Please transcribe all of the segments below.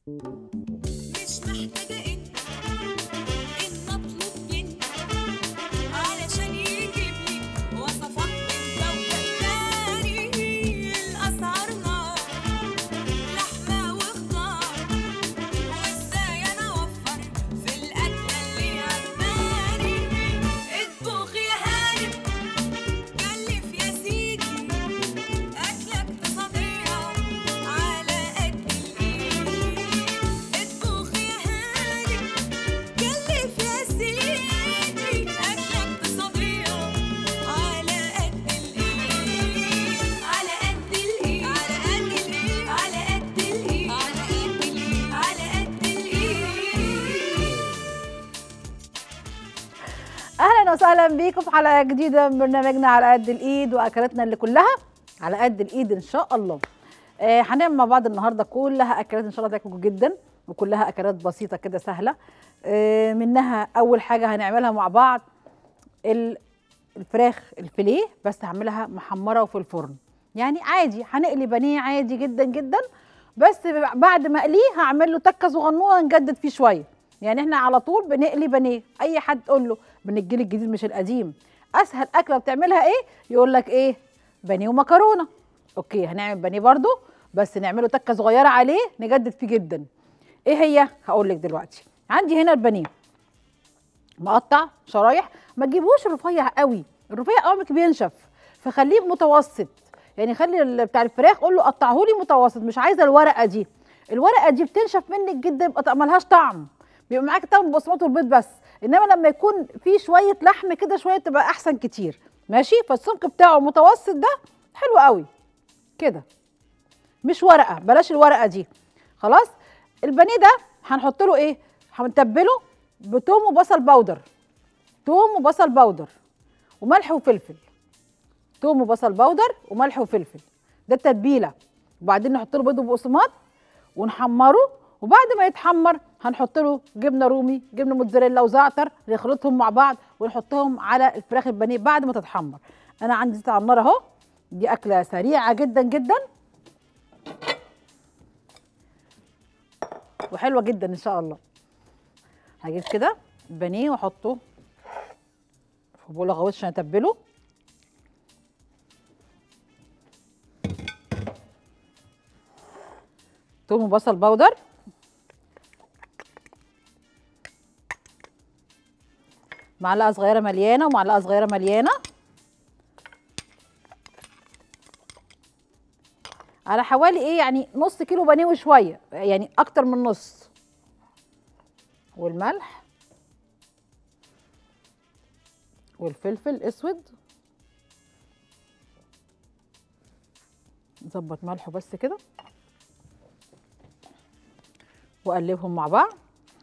مش محتاجة انت ان اطلب منك علشان يجيب لي وصفات من كوكب تاني الاسعار نار لحمة وخضار وازاي انا اوفر في الاكلة اللي عجباني اطبخ يا هانم كلف يا سيدي أكلة اقتصادية على قد الإيد اطبخ يا هاني كلف يا سيدي أكلة اقتصادية على قد الإيد على قد الإيد على قد الإيد على قد الإيد على قد الإيد على قد الإيد اهلا وسهلا بيكم في حلقه جديده من برنامجنا على قد الايد واكلاتنا اللي كلها على قد الايد ان شاء الله آه هنعمل مع بعض النهارده كلها اكلات ان شاء الله تعجبكم جدا وكلها اكلات بسيطه كده سهله آه منها اول حاجه هنعملها مع بعض ال- الفراخ الفيليه بس هعملها محمره وفي الفرن يعني عادي هنقلي بانيه عادي جدا جدا بس بعد ما اقليه هعمل له تكه صغنونه نجدد فيه شويه يعني احنا على طول بنقلي بانيه اي حد تقول له من الجيل الجديد مش القديم اسهل اكله بتعملها ايه يقول لك ايه بانيه ومكرونه اوكي هنعمل بانيه برضو بس نعمله تكه صغيره عليه نجدد فيه جدا ايه هي هقول لك دلوقتي عندي هنا البانيه مقطع شرايح ما تجيبوش رفيع قوي الرفيع قوي بينشف فخليه متوسط يعني خلي ال- بتاع الفراخ قول له قطعه لي متوسط مش عايزه الورقه دي الورقه دي بتنشف منك جدا يبقى طعم- ملهاش طعم بيبقى معاك طعم البقسماط والبيض بس انما لما يكون في شويه لحم كده شويه تبقى احسن كتير ماشي فالسمك بتاعه متوسط ده حلو قوي كده مش ورقه بلاش الورقه دي خلاص البانيه ده هنحط له ايه هنتبله بتوم وبصل بودر توم وبصل بودر وملح وفلفل توم وبصل بودر وملح وفلفل ده التتبيله وبعدين نحط له بيض وبقسماط ونحمره وبعد ما يتحمر هنحط له جبنه رومي جبنه موتزاريلا وزعتر نخلطهم مع بعض ونحطهم على الفراخ البانيه بعد ما تتحمر انا عندي زيت على النار اهو دي اكله سريعه جدا جدا وحلوه جدا ان شاء الله هجيب كده البانيه واحطه في بوله غويط عشان اتبله توم وبصل بودر معلقه صغيره مليانه ومعلقه صغيره مليانه على حوالي ايه يعني نص كيلو بانيه وشويه يعني اكتر من نص والملح والفلفل الاسود نظبط ملحه بس كده واقلبهم مع بعض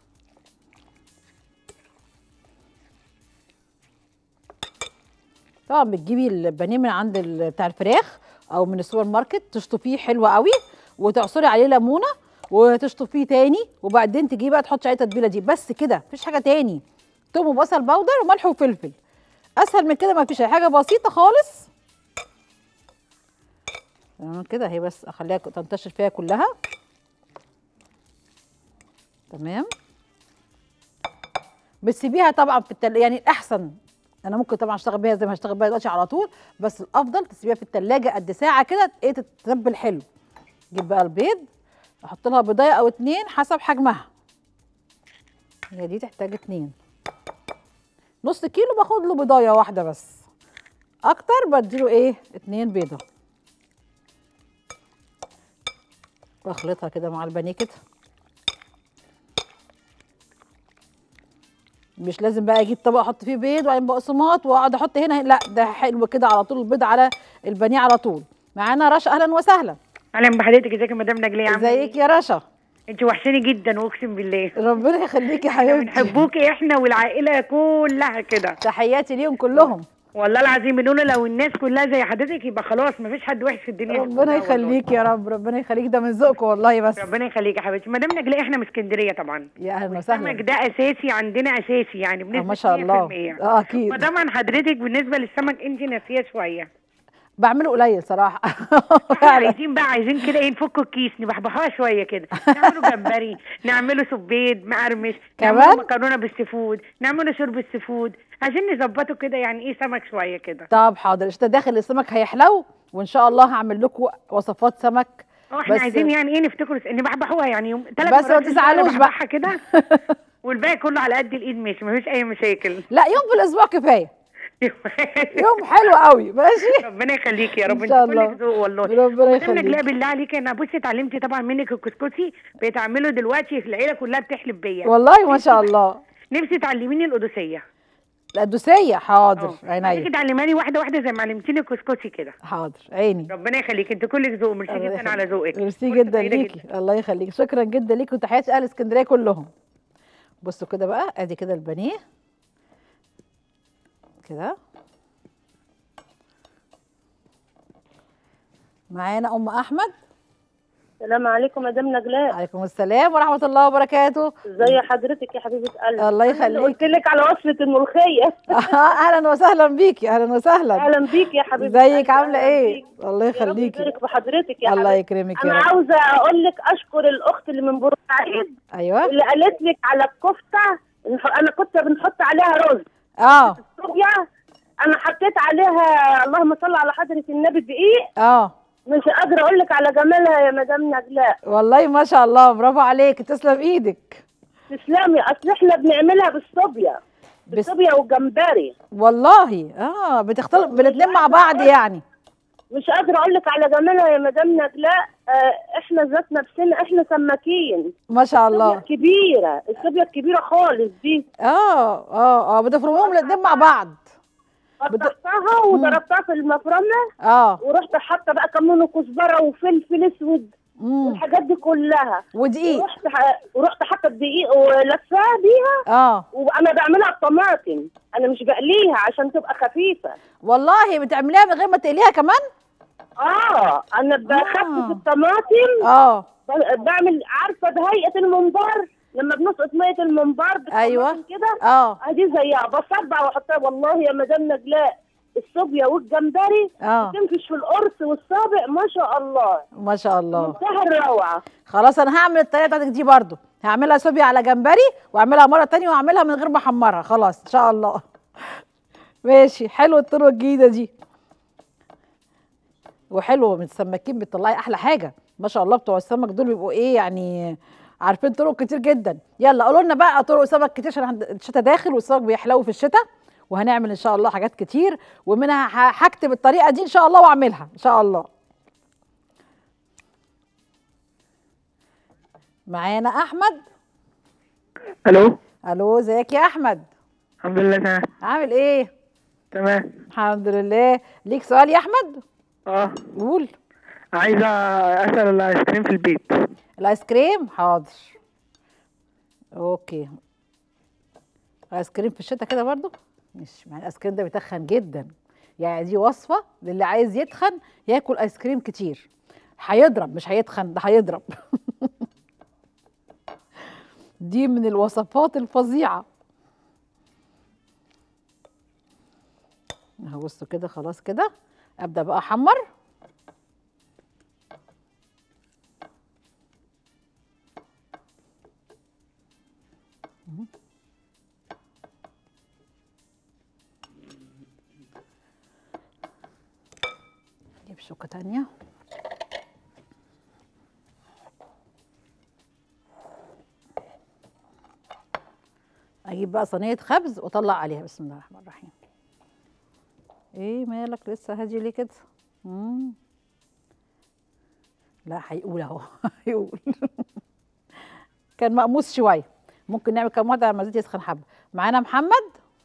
طبعا بتجيبي البانيه من عند ال- بتاع الفراخ او من السوبر ماركت تشطفيه حلو قوي وتعصري عليه ليمونه وتشطفيه تاني وبعدين تجيبي بقى تحطي عليه التتبيله دي بس كده مفيش حاجه تاني توم وبصل بودر وملح وفلفل اسهل من كده مفيش أي حاجه بسيطه خالص تمام كده اهي بس اخليها تنتشر فيها كلها تمام بتسيبيها طبعا في التل... يعني الاحسن انا ممكن طبعا اشتغل بيها زي ما هشتغل بيها دلوقتي على طول بس الافضل تسيبيها في التلاجة قد ساعه كده ايه تتبل حلو جيب بقى البيض احط لها بيضايه او اتنين حسب حجمها هي دي تحتاج اتنين نص كيلو باخد له بيضايه واحده بس اكتر بديله ايه اتنين بيضه واخلطها كده مع البانيه كده مش لازم بقى اجيب طبق احط فيه بيض وبعدين بقسماط واقعد احط هنا لا ده حلو كده على طول البيض على البانيه على طول معانا رشا اهلا وسهلا اهلا بحضرتك ازيك يا مدام نجليه عامله ازيك يا رشا انت وحشاني جدا واقسم بالله ربنا يخليكي يا حبيبتي بنحبوكي احنا والعائله كلها كده تحياتي ليهم كلهم والله العظيم بنقول لو الناس كلها زي حضرتك يبقى خلاص مفيش حد وحش في الدنيا ربنا كلها يخليك يا رب ربنا يخليك ده من ذوقكم والله بس والله. ربنا يخليك يا حبيبتي مدام نجليه احنا من اسكندريه طبعا يا اهلا السمك وسهلا ده اساسي عندنا اساسي يعني آه، بنسبه ما شاء الله 100%. اه اكيد فطبعا حضرتك بالنسبه للسمك انت ناسيه شويه بعمله قليل صراحه احنا فعلا عايزين بقى عايزين كده ايه نفك الكيس نبحبحها شويه كده نعمله جمبري نعمله سبيط مقرمش كمان؟ نعمله مكرونه بالسيفود نعمله شوربه السيفود عايزين نظبطه كده يعني ايه سمك شويه كده طب حاضر الشتا داخل السمك هيحلو وان شاء الله هعمل لكم وصفات سمك اه احنا بس- عايزين يعني ايه نفتكر نبحبحوها يعني يوم ثلاث بس ما تزعلوش بقى. كده والباقي كله على قد الايد ماشي مفيش اي مشاكل لا يوم في الاسبوع كفايه يوم حلو قوي ماشي ربنا يخليك يا رب إن انت شاء كلك الله. ذوق والله ربنا مدام يخليك. نجلاء بالله عليك انا بصي اتعلمتي طبعا منك الكسكسي بيتعملوا دلوقتي العيله كلها بتحلف بيا والله ما شاء الله نفسي تعلميني القدسيه القدوسيه حاضر عايزاكي عينيا تعلماني واحده واحده زي ما علمتيني الكسكسي كده حاضر عيني ربنا يخليك انت كلك ذوق ميرسي الله جدا على يخليك. ذوقك ميرسي فرصة جدا سعيدة ليكي الله يخليك شكرا جدا ليكي وتحياتي اهل اسكندريه كلهم بصوا كده بقى ادي كده البانيه كده معانا ام احمد السلام عليكم مدام نجلاء عليكم السلام ورحمه الله وبركاته ازي حضرتك يا حبيبه قلبي الله أنا اللي يخليك قلت لك على وصفه الملوخيه اهلا وسهلا بيكي اهلا وسهلا اهلا بيك يا حبيبه ازيك قلبي، عامله أهلاً ايه بيك. الله يا رب يخليكي يبارك بحضرتك يا الله حبيبتي يكرمك يا انا رب عاوزه اقول لك اشكر الاخت اللي من بورسعيد ايوه اللي قالت لك على الكفته نح- انا كنت بنحط عليها رز اه صوبيا انا حطيت عليها اللهم صل على حضره النبي دقيق اه مش قادره اقول لك على جمالها يا مدام نجلاء والله ما شاء الله برافو عليك تسلم ايدك تسلمي اصل احنا بنعملها بالصوبيا بس بالصوبيا والجمبري والله اه بتختلط بالاثنين مع بعض يعني مش قادرة أقول لك على جمالها يا مدام نجلاء آه إحنا ذات نفسنا إحنا سماكين ما شاء الصوبيا الله الكبيرة الصوبيا الكبيرة خالص دي اه اه اه بتفرموهم الاثنين مع بعض بت- قطعتها وضربتها في المفرمة اه ورحت حاطة بقى كمان كزبرة وفلفل أسود امم والحاجات دي كلها ودقيق ورحت ح- ورحت حاطة الدقيق ولفاها بيها اه وأنا بعملها بطماطم أنا مش بقليها عشان تبقى خفيفة والله بتعمليها من غير ما تقليها كمان آه أنا بخفف الطماطم اه ب- بعمل عارفه بهيئه الممبار لما بنسقط ميه الممبار بالطماطم أيوة. كده اه ادي زيها بصبع واحطها والله يا مدام نجلاء الصوبيا والجمبري اه تنفش في القرص والصابع ما شاء الله ما شاء الله منتهى الروعه خلاص انا هعمل الطريقه بتاعتك دي برضو هعملها صوبيا على جمبري واعملها مره تانية واعملها من غير ما احمرها خلاص ان شاء الله ماشي حلو الطرق الجديده دي وحلو من السماكين بتطلعي احلى حاجه ما شاء الله بتوع السمك دول بيبقوا ايه يعني عارفين طرق كتير جدا يلا قولوا لنا بقى طرق سمك كتير عشان عند- الشتاء داخل والسمك بيحلو في الشتاء وهنعمل ان شاء الله حاجات كتير ومنها ه- هكتب الطريقه دي ان شاء الله واعملها ان شاء الله معانا احمد الو الو ازيك يا احمد الحمد لله تمام عامل ايه تمام الحمد لله ليك سؤال يا احمد اه قول عايزه اسال الايس كريم في البيت الايس كريم حاضر اوكي ايس كريم في الشتاء كده برضو مش مع الايس كريم ده بيتخن جدا يعني دي وصفه للي عايز يتخن ياكل ايس كريم كتير هيضرب مش هيتخن ده هيضرب دي من الوصفات الفظيعه اهو بصوا كده خلاص كده ابدا بقى احمر نجيب شوكة تانية اجيب بقى صينية خبز واطلع عليها بسم الله الرحمن الرحيم ايه مالك لسه هادي ليه كده مم. لا هيقول اهو هيقول كان مقموس شويه ممكن نعمل كام واحده لما الزيت يسخن حبه معانا محمد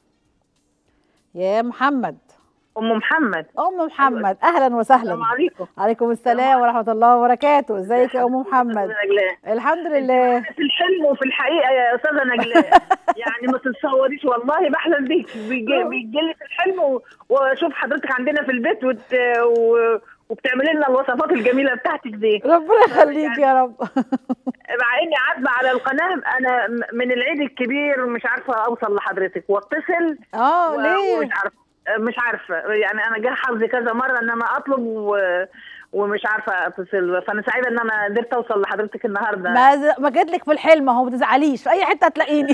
يا محمد ام محمد ام محمد اهلا وسهلا عليكم عليكم السلام ورحمه الله وبركاته ازيك يا ام محمد نجلاء الحمد لله في الحلم وفي الحقيقه يا استاذه نجلاء يعني ما تتصوريش والله بحلم بيك بيجي بيجي لي في الحلم و- واشوف حضرتك عندنا في البيت وت... و... وبتعملي لنا الوصفات الجميله بتاعتك دي ربنا يخليك يا رب مع اني عازمه على القناه انا م- من العيد الكبير مش عارفه اوصل لحضرتك واتصل اه و- ليه ومش عارفه مش عارفه يعني انا جه حظي كذا مره ان انا اطلب و... ومش عارفه اتصل فانا سعيده ان انا قدرت اوصل لحضرتك النهارده ما ز- ما جيت لك في الحلم اهو ما تزعليش في اي حته هتلاقيني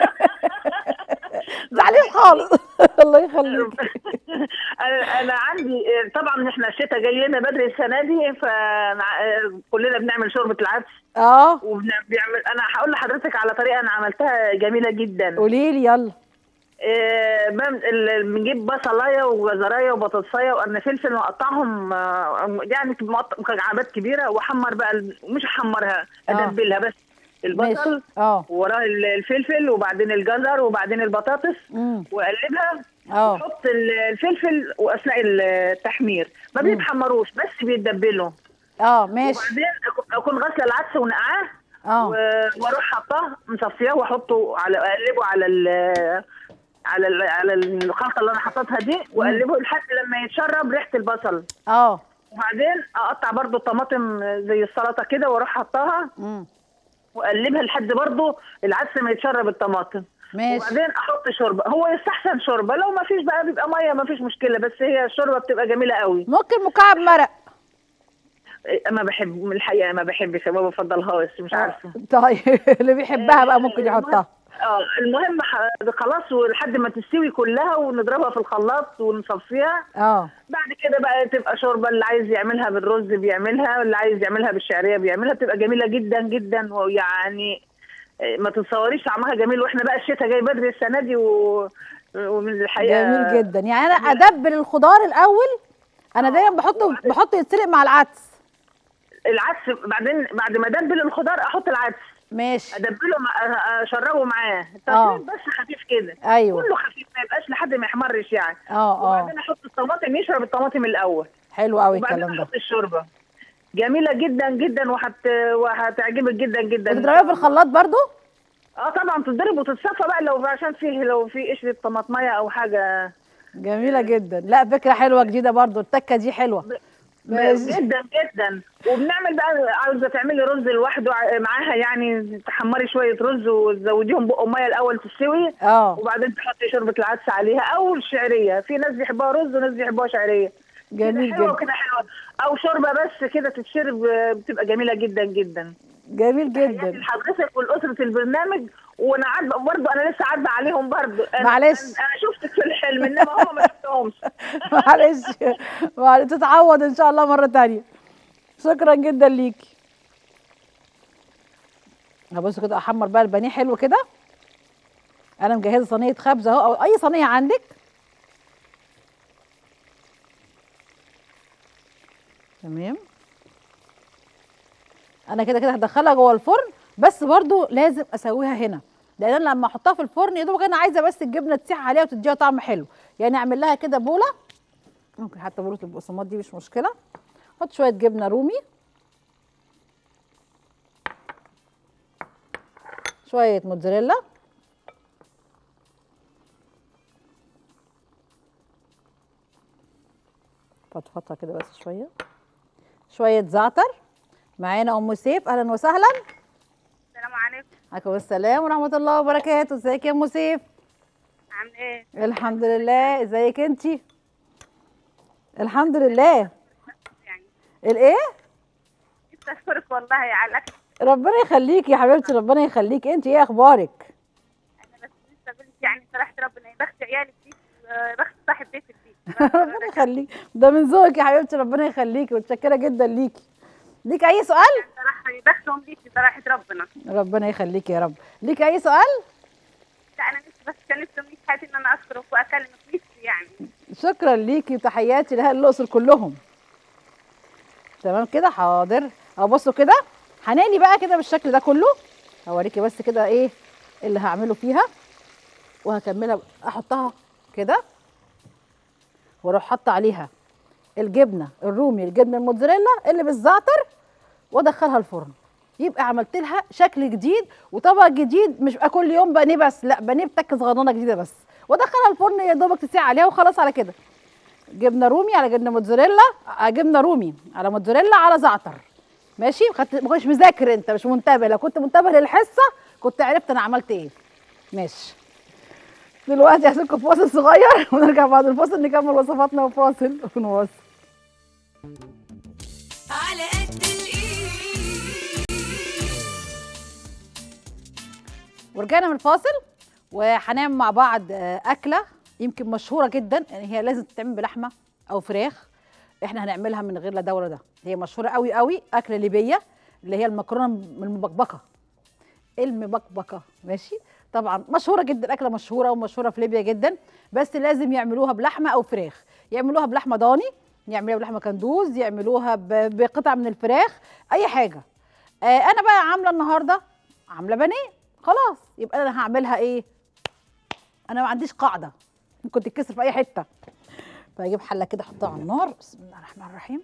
ما تزعليش خالص الله يخليك انا أنا عندي طبعا احنا الشتاء جاي لنا بدري السنه دي فكلنا بنعمل شوربه العدس اه وبنعمل انا هقول لحضرتك على طريقه انا عملتها جميله جدا قولي لي يلا آه، بم- ال- بنجيب بصلايه وجزرايه وبطاطسايه وقرن فلفل ونقطعهم آه، يعني مقط- مكعبات كبيره واحمر بقى ال- مش احمرها آه. ادبلها بس البصل ماشي اه وراه ال- الفلفل وبعدين الجزر وبعدين البطاطس امم واقلبها اه احط ال- الفلفل واثناء التحمير ما مم. بيتحمروش بس بيتدبلوا اه ماشي وبعدين أكون- اكون غاسله العدس ونقعاه اه و- واروح حطاه مصفياه واحطه على اقلبه على ال على ال على الخلطه اللي انا حطيتها دي واقلبه لحد لما يتشرب ريحه البصل اه وبعدين اقطع برضو الطماطم زي السلطه كده واروح حطاها امم واقلبها لحد برضو العدس ما يتشرب الطماطم ماشي وبعدين احط شوربه هو يستحسن شوربه لو ما فيش بقى بيبقى ميه ما فيش مشكله بس هي الشوربه بتبقى جميله قوي ممكن مكعب مرق ما بحب من الحقيقه ما بحبش ما بفضلهاش مش عارفه طيب اللي بيحبها بقى ممكن يحطها اه المهم ح- خلاص ولحد ما تستوي كلها ونضربها في الخلاط ونصفيها اه بعد كده بقى تبقى شوربه اللي عايز يعملها بالرز بيعملها اللي عايز يعملها بالشعريه بيعملها بتبقى جميله جدا جدا ويعني آه، ما تتصوريش طعمها جميل واحنا بقى الشتاء جاي بدري السنه دي و... ومن الحقيقه جميل جدا يعني انا ادبل الخضار الاول انا دايما بحطه بحطه يتسلق مع العدس العدس بعدين بعد ما ادبل الخضار احط العدس ماشي ادبله مع... اشربه معاه آه. التشريب بس خفيف كده ايوه كله خفيف ما يبقاش لحد ما يحمرش يعني اه اه وبعدين احط الطماطم يشرب الطماطم الاول حلو قوي وبعدين الكلام ده احط الشوربه جميله جدا جدا وهت وهتعجبك جدا جدا بتضربيها في الخلاط برضو اه طبعا تتضرب وتتصفى بقى لو عشان فيه لو في قشره طماطميه او حاجه جميله جدا لا فكره حلوه جديده برضو التكه دي حلوه ماشي جدا جدا وبنعمل بقى عاوزه تعملي رز لوحده ع- معاها يعني تحمري شويه رز وتزوديهم بق ميه الاول تستوي اه وبعدين تحطي شوربه العدس عليها او الشعريه في ناس بيحبوها رز وناس بيحبوها شعريه جميل كده حلوه جدا كده حلوه او شوربه بس كده تتشرب آه، بتبقى جميله جدا جدا جميل تحياتي جدا لحضرتك ولاسره البرنامج وانا عارفه برضه انا لسه عارفه عليهم برضه أنا- معلش. انا أنا شفتك في الحلم انما هم ما شفتهمش معلش معلش تتعوض ان شاء الله مره تانية شكرا جدا ليكي هبص كده احمر بقى البانيه حلو كده انا مجهزه صينيه خبز اهو او اي صينيه عندك تمام انا كده كده هدخلها جوه الفرن بس برضو لازم اسويها هنا لان انا لما احطها في الفرن يا دوبك انا عايزه بس الجبنه تسيح عليها وتديها طعم حلو يعني اعمل لها كده بوله ممكن حتى بوله البقسماط دي مش مشكله احط شويه جبنه رومي شويه موتزاريلا فضفضها كده بس شويه شويه زعتر معانا ام سيف اهلا وسهلا السلام عليكم عليكم السلام ورحمه الله وبركاته ازيك يا ام سيف عامل ايه؟ الحمد لله ازيك انتي الحمد لله يعني الايه نفسي اشكرك والله على الاكل ربنا يخليكي يا حبيبتي ربنا يخليكي انت ايه اخبارك انا بس لسه قلت يعني صراحه ربنا يبخت عيالي البيت آه، يبخت صاحب بيت البيت ربنا يخليكي ده من ذوقك يا حبيبتي ربنا يخليكي متشكره جدا ليكي ليك اي سؤال صراحه يبختهم بيتي صراحه ربنا ربنا يخليكي يا رب ليك اي سؤال لا انا نفسي بس كان نفسي امنية حياتي ان انا اشكرك واكلمك نفسي يعني شكرا ليكي وتحياتي لاهل الاقصر كلهم تمام كده حاضر اهو بصوا كده هنقلي بقى كده بالشكل ده كله هوريكي بس كده ايه اللي هعمله فيها وهكملها احطها كده واروح حاطه عليها الجبنه الرومي الجبنه الموتزاريلا اللي بالزعتر وادخلها الفرن يبقى عملت لها شكل جديد وطبق جديد مش بقى كل يوم بانيه بس لا بانيه بتكه صغننه جديده بس وادخلها الفرن يا دوبك تسيح عليها وخلاص على كده جبنه رومي على جبنه موتزاريلا آه، جبنه رومي على موتزاريلا على زعتر ماشي خدت ما كنتش مذاكر انت مش منتبه لو كنت منتبه للحصه كنت عرفت انا عملت ايه ماشي دلوقتي هسيبكم في فاصل صغير ونرجع بعد الفاصل نكمل وصفاتنا وفاصل ونواصل على قد الايد ورجعنا من الفاصل وهنعمل مع بعض آه، اكله يمكن مشهوره جدا يعني هي لازم تتعمل بلحمه او فراخ احنا هنعملها من غير لا ده ولا ده هي مشهوره قوي قوي اكله ليبيه اللي هي المكرونه المبكبكه المبكبكه ماشي طبعا مشهوره جدا اكله مشهوره ومشهوره في ليبيا جدا بس لازم يعملوها بلحمه او فراخ يعملوها بلحمه ضاني يعملوها بلحمه كندوز يعملوها ب- بقطع من الفراخ اي حاجه آه انا بقى عامله النهارده عامله بانيه خلاص يبقى انا هعملها ايه انا ما عنديش قاعده ممكن تتكسر في اي حته فاجيب حله كده احطها على النار بسم الله الرحمن الرحيم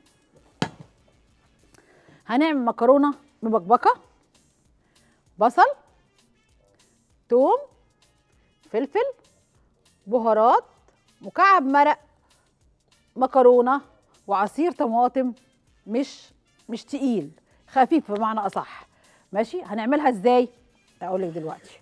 هنعمل مكرونه مبكبكه بصل توم فلفل بهارات مكعب مرق مكرونه وعصير طماطم مش مش تقيل خفيف بمعنى اصح ماشي هنعملها ازاي اقول لك دلوقتي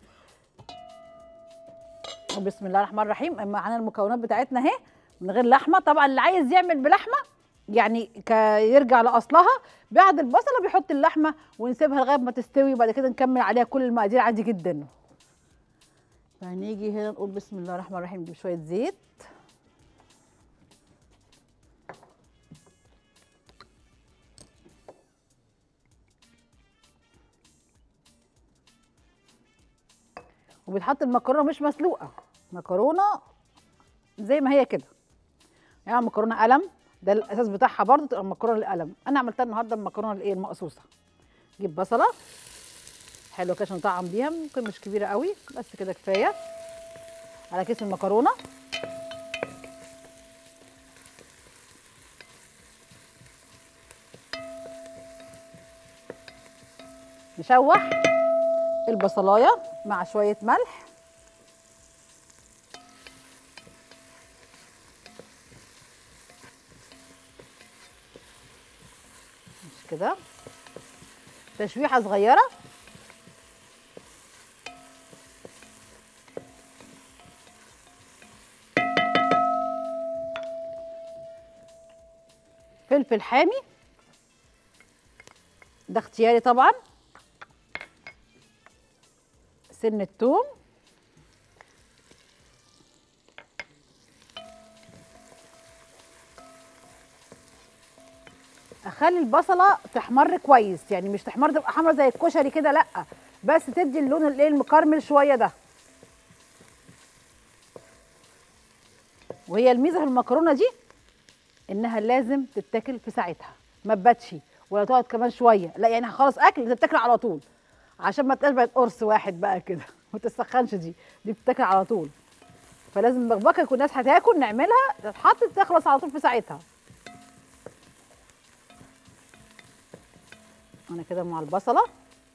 بسم الله الرحمن الرحيم معانا المكونات بتاعتنا اهي من غير لحمه طبعا اللي عايز يعمل بلحمه يعني ك- يرجع لاصلها بعد البصله بيحط اللحمه ونسيبها لغايه ما تستوي وبعد كده نكمل عليها كل المقادير عادي جدا فهنيجي هنا نقول بسم الله الرحمن الرحيم نجيب شويه زيت وبيتحط المكرونه مش مسلوقه مكرونه زي ما هي كده يعني مكرونه قلم ده الاساس بتاعها برضه تبقى مكرونه القلم انا عملتها النهارده المكرونه الايه المقصوصه جيب بصله حلو كده عشان نطعم بيها ممكن مش كبيره قوي بس كده كفايه على كيس المكرونه نشوح البصلايه مع شويه ملح مش كده تشويحه صغيره فلفل حامي ده اختياري طبعا سن الثوم اخلي البصله تحمر كويس يعني مش تحمر تبقى حمرا زي الكشري كده لا بس تدي اللون الايه المكرمل شويه ده وهي الميزه في المكرونه دي انها لازم تتاكل في ساعتها ما تباتش ولا تقعد كمان شويه لا يعني خلاص اكل تتاكل على طول عشان ما تبقاش بقت قرص واحد بقى كده ما تسخنش دي دي بتتاكل على طول فلازم بغبكه يكون الناس هتاكل نعملها تتحط تخلص على طول في ساعتها انا كده مع البصله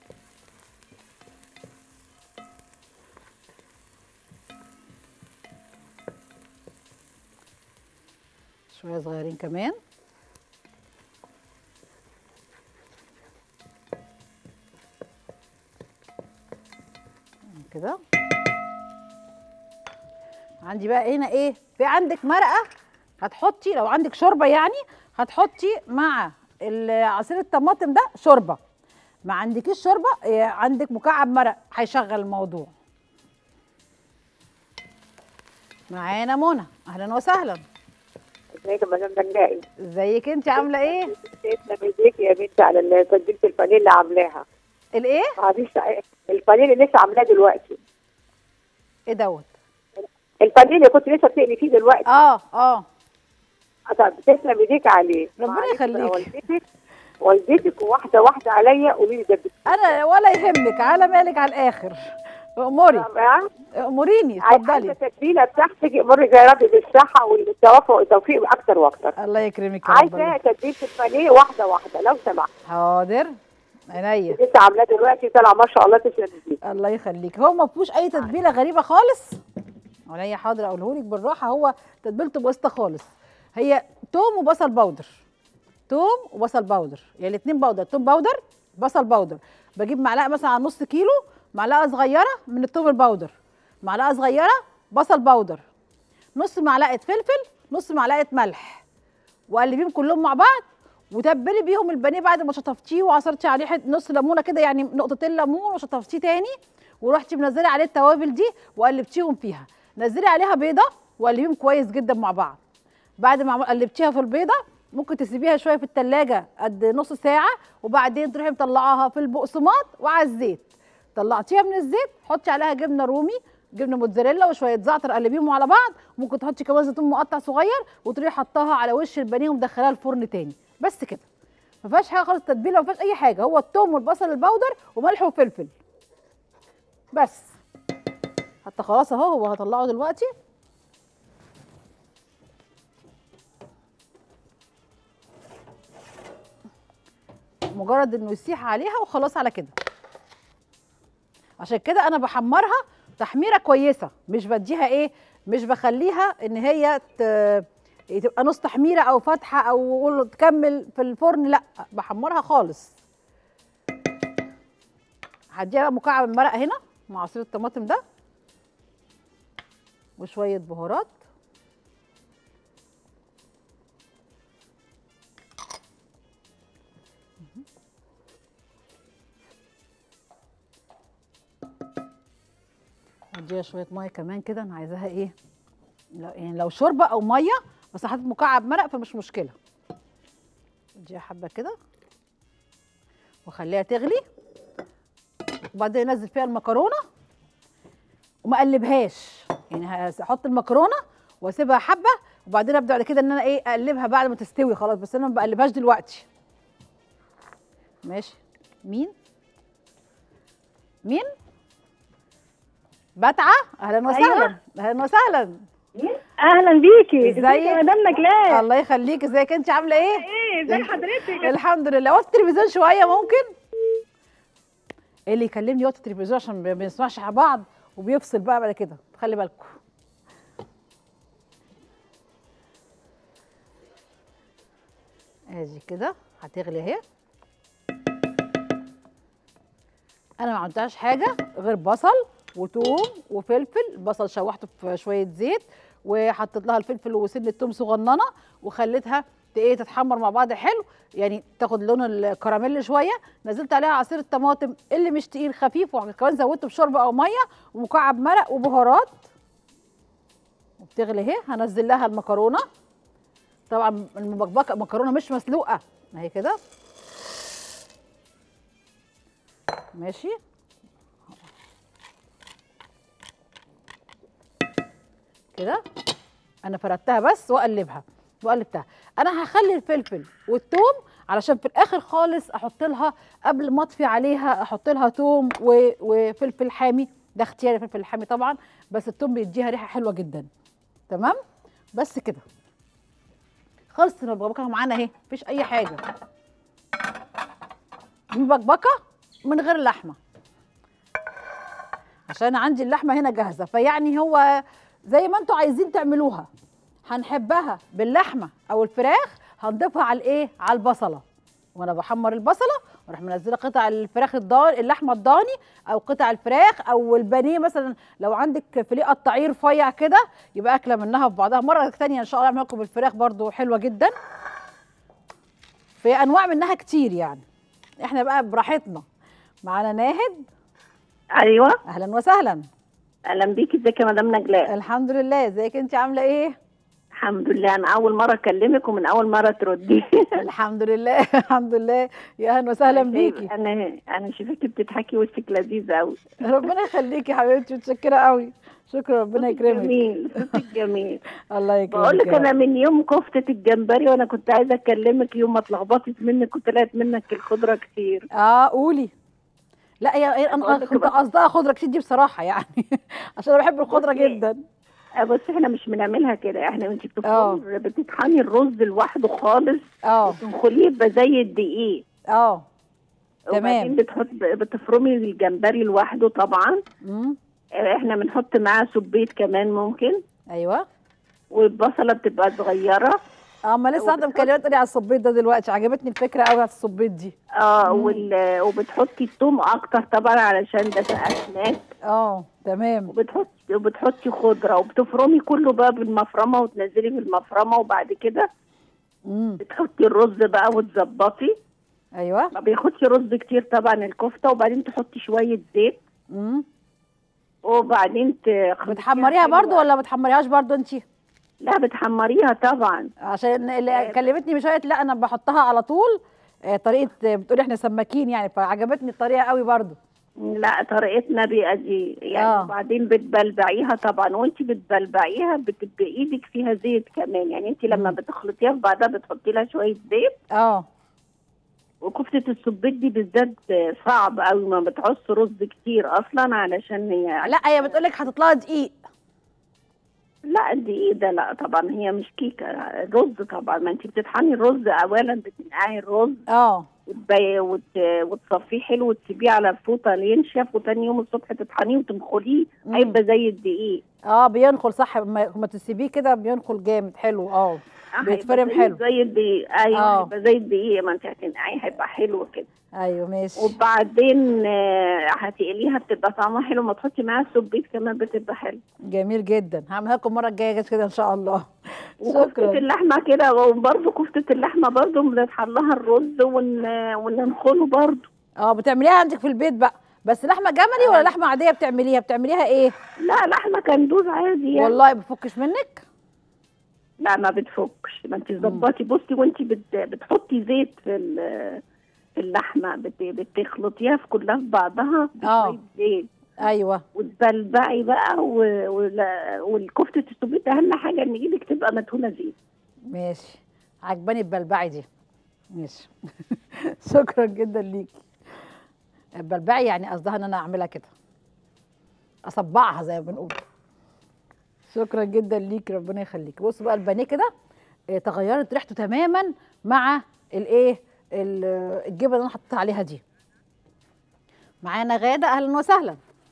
شويه صغيرين كمان كده عندي بقى هنا ايه في عندك مرقه هتحطي لو عندك شوربه يعني هتحطي مع ال- عصير الطماطم ده شوربه ما عندكيش شوربه إيه، عندك مكعب مرق هيشغل الموضوع معانا منى اهلا وسهلا ازيك يا مدام بنجائي ازيك انت عامله ايه تسلم ايديك يا بنتي على ال- تتبيله البانيه اللي عاملاها الايه لسه البانيه اللي لسه عاملاه دلوقتي ايه دوت البانيه اللي كنت لسه بتقلي فيه دلوقتي اه اه طب تسلم ايديك عليه ربنا معلش يخليك. بقى والدتك والدتك واحده واحده عليا قولي لي ده بت- انا ولا يهمك على مالك على الاخر اموري بقى اموريني عايزه اتفضلي التتبيله بتاعتك امر يا رب بالصحه والتوفق والتوفيق اكتر واكتر الله يكرمك يا رب عايزه تتبيله البانيه واحده واحده لو سمحت حاضر عينيا لسه عاملاه دلوقتي طالعه ما شاء الله تسلم ايديك الله يخليك هو ما فيهوش اي تتبيله غريبه خالص عينيا حاضر اقوله لك بالراحه هو تتبيلته بسيطه خالص هي توم وبصل باودر توم وبصل باودر يعني الاثنين باودر توم باودر بصل باودر بجيب معلقه مثلا على نص كيلو معلقه صغيره من التوم الباودر معلقه صغيره بصل باودر نص معلقه فلفل نص معلقه ملح وقلبيهم كلهم مع بعض وتبلي بيهم البانيه بعد ما شطفتيه وعصرتي عليه حت- نص ليمونه كده يعني نقطتين ليمون وشطفتيه تاني ورحتي منزله عليه التوابل دي وقلبتيهم فيها نزلي عليها بيضه وقلبيهم كويس جدا مع بعض بعد ما عمل- قلبتيها في البيضه ممكن تسيبيها شويه في التلاجة قد نص ساعه وبعدين تروحي مطلعاها في البقسماط وعلى الزيت طلعتيها من الزيت حطي عليها جبنه رومي جبنه موتزاريلا وشويه زعتر قلبيهم على بعض ممكن تحطي كمان زيتون مقطع صغير وتروحي حطاها على وش البانيه ومدخلاها الفرن تاني بس كده ما فيهاش حاجه خالص تتبيله ما فيهاش اي حاجه هو الثوم والبصل البودر وملح وفلفل بس حتى خلاص اهو هو هطلعه دلوقتي مجرد انه يسيح عليها وخلاص على كده عشان كده انا بحمرها تحميره كويسه مش بديها ايه مش بخليها ان هي ت- تبقى نص تحميره او فاتحه او أقول له تكمل في الفرن لا بحمرها خالص هديها بقى مكعب المرق هنا مع عصير الطماطم ده وشويه بهارات اديها شويه ميه كمان كده انا عايزاها ايه لو يعني لو شوربه او ميه بس حطيت مكعب مرق فمش مشكله اديها حبه كده واخليها تغلي وبعدين انزل فيها المكرونه وما اقلبهاش يعني هحط المكرونه واسيبها حبه وبعدين ابدا بعد كده ان انا ايه اقلبها بعد ما تستوي خلاص بس انا ما بقلبهاش دلوقتي ماشي مين مين بتعه اهلا وسهلا أيوة. اهلا وسهلا اهلا بيكي ازيك؟ يا مدام نجلاء الله يخليك ازيك انت عامله ايه ايه ازي حضرتك الحمد لله وقت التلفزيون شويه ممكن ايه اللي يكلمني وقت التلفزيون عشان ما بنسمعش على بعض وبيفصل بقى بعد كده خلي بالكم ادي كده هتغلي اهي انا ما عملتهاش حاجه غير بصل وتوم وفلفل البصل شوحته في شويه زيت وحطيت لها الفلفل وسن التوم صغننه وخليتها ت- ايه تتحمر مع بعض حلو يعني تاخد لون الكراميل شويه نزلت عليها عصير الطماطم اللي مش تقيل خفيف وكمان زودته بشوربه او ميه ومكعب مرق وبهارات وبتغلي اهي هنزل لها المكرونه طبعا المبكبكه مكرونه مش مسلوقه اهي كده ماشي كده انا فردتها بس واقلبها وقلبتها انا هخلي الفلفل والثوم علشان في الاخر خالص احط لها قبل ما اطفي عليها احط لها ثوم و- وفلفل حامي ده اختياري الفلفل الحامي طبعا بس الثوم بيديها ريحه حلوه جدا تمام بس كده خلصت المبكبكه معانا اهي مفيش اي حاجه مبكبكه من غير لحمه عشان عندي اللحمه هنا جاهزه فيعني هو زي ما انتوا عايزين تعملوها هنحبها باللحمه او الفراخ هنضيفها على الايه على البصله وانا بحمر البصله واروح منزله قطع الفراخ الضاني اللحمه الضاني او قطع الفراخ او البانيه مثلا لو عندك فيليه قطعيه رفيع كده يبقى اكله منها في بعضها مره ثانيه ان شاء الله اعمل لكم بالفراخ برضو حلوه جدا في انواع منها كتير يعني احنا بقى براحتنا معانا ناهد ايوه اهلا وسهلا اهلا بيكي ازيك يا مدام نجلاء الحمد لله ازيك انت عامله ايه الحمد لله انا اول مره اكلمك ومن اول مره تردي الحمد لله الحمد لله يا اهلا وسهلا بيكي انا انا شايفاكي بتضحكي وشك لذيذ قوي ربنا يخليكي يا حبيبتي متشكره قوي شكرا ربنا يكرمك جميل صوتك جميل الله يكرمك بقول لك يا انا رب. من يوم كفته الجمبري وانا كنت عايزه اكلمك يوم ما اتلخبطت منك وطلعت منك الخضره كتير اه قولي لا هي هي انا بقول لك كنت بقى. قصدها خضره كتير دي بصراحه يعني عشان انا بحب الخضره بصي، جدا آه، بس احنا مش بنعملها كده احنا انت آه. بتفرمي بتطحني الرز لوحده خالص اه وتنخليه يبقى زي الدقيق اه وبعدين تمام بتحط بتفرمي الجمبري لوحده طبعا امم آه، احنا بنحط معاه سبيت كمان ممكن ايوه والبصله بتبقى صغيره اه ما لسه واحده مكلمه تقولي على الصبيط ده دلوقتي عجبتني الفكره قوي على الصبيط دي اه وال... وبتحطي الثوم اكتر طبعا علشان ده اسماك اه تمام وبتحطي وبتحطي خضره وبتفرمي كله بقى بالمفرمه وتنزلي في المفرمه وبعد كده امم بتحطي الرز بقى وتظبطي ايوه ما بياخدش رز كتير طبعا الكفته وبعدين تحطي شويه زيت امم وبعدين تخلطيها بتحمريها حلوة. برضو ولا ما بتحمريهاش برضو انت لا بتحمريها طبعا عشان اللي كلمتني من شويه لا انا بحطها على طول آه، طريقه آه، بتقولي احنا سماكين يعني فعجبتني الطريقه قوي برضو لا طريقتنا بقى دي يعني آه. آه. وبعدين بتبلبعيها طبعا وانت بتبلبعيها بتبقى ايدك فيها زيت كمان يعني انت لما مم. بتخلطيها في بعضها بتحطي لها شويه زيت اه وكفته السبيط دي بالذات صعب قوي ما بتعص رز كتير اصلا علشان هي لا هي بتقولك حاطط لها دقيق لا دي ايه ده لا طبعا هي مش كيكه رز طبعا ما انت بتطحني الرز اولا بتنقعي الرز اه وتبي وت... وتصفيه حلو وتسيبيه على الفوطه لينشف وتاني يوم الصبح تطحنيه وتنخليه مم. هيبقى زي الدقيق اه بينخل صح ما ما تسيبيه كده بينخل جامد حلو اه آه، بيتفرم هيبقى حلو. زي زي الدقيق ايوه آه. هيبقى زي الدقيق ما انت هتنقعيه هيبقى حلو كده ايوه ماشي وبعدين آه، هتقليها بتبقى طعمها حلو ما تحطي معاها السبيط كمان بتبقى حلو جميل جدا هعملها لكم المره الجايه كده ان شاء الله وكفتة شكرا اللحمة كده وبرضه كفتة اللحمة برضه بنطحن لها الرز ون... وننخله برضه اه بتعمليها عندك في البيت بقى بس لحمه جملي ولا لحمه عاديه بتعمليها بتعمليها ايه لا لحمة كندوز عادي يعني. والله بفكش منك لا ما بتفكش ما انت ظبطي بصي وانت بت... بتحطي زيت في ال... في اللحمة بت... بتخلطيها في كلها في بعضها آه. بشوية زيت ايوه وتبلبعي بقى و... ولا- والكفتة السبيط أهم حاجة إن إيدك تبقى مدهونة زيت ماشي عجباني البلبعي دي ماشي شكرا جدا ليكي البلبعي يعني قصدها ان انا اعملها كده اصبعها زي ما بنقول شكرا جدا ليك ربنا يخليك بصوا بقى البانيه كده آه، تغيرت ريحته تماما مع الايه ال- الجبن اللي انا حطيت عليها دي معانا غاده اهلا وسهلا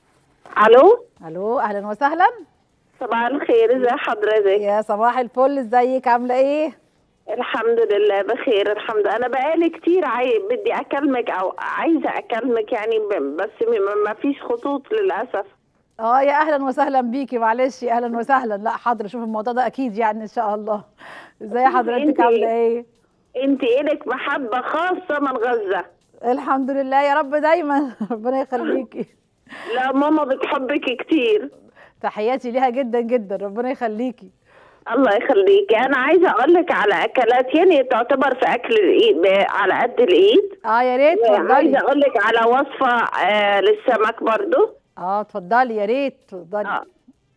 الو الو اهلا وسهلا صباح الخير ازي حضرتك يا صباح الفل ازيك عامله ايه الحمد لله بخير الحمد لله انا بقالي كتير عاي... بدي اكلمك او عايزه اكلمك يعني ب... بس م- ما فيش خطوط للاسف اه يا اهلا وسهلا بيكي معلش يا اهلا وسهلا لا حاضر شوف الموضوع ده اكيد يعني ان شاء الله ازي حضرتك انتي- عامله ايه انت الك محبه خاصه من غزه الحمد لله يا رب دايما ربنا يخليكي لا ماما بتحبك كتير تحياتي ليها جدا جدا ربنا يخليكي الله يخليكي انا عايزه اقول لك على اكلات يعني تعتبر في اكل الايد ب- على قد الايد اه يا ريت عايزه اتفضلي اقول لك على وصفه آه للسمك برضو اه اتفضلي يا ريت اتفضلي آه.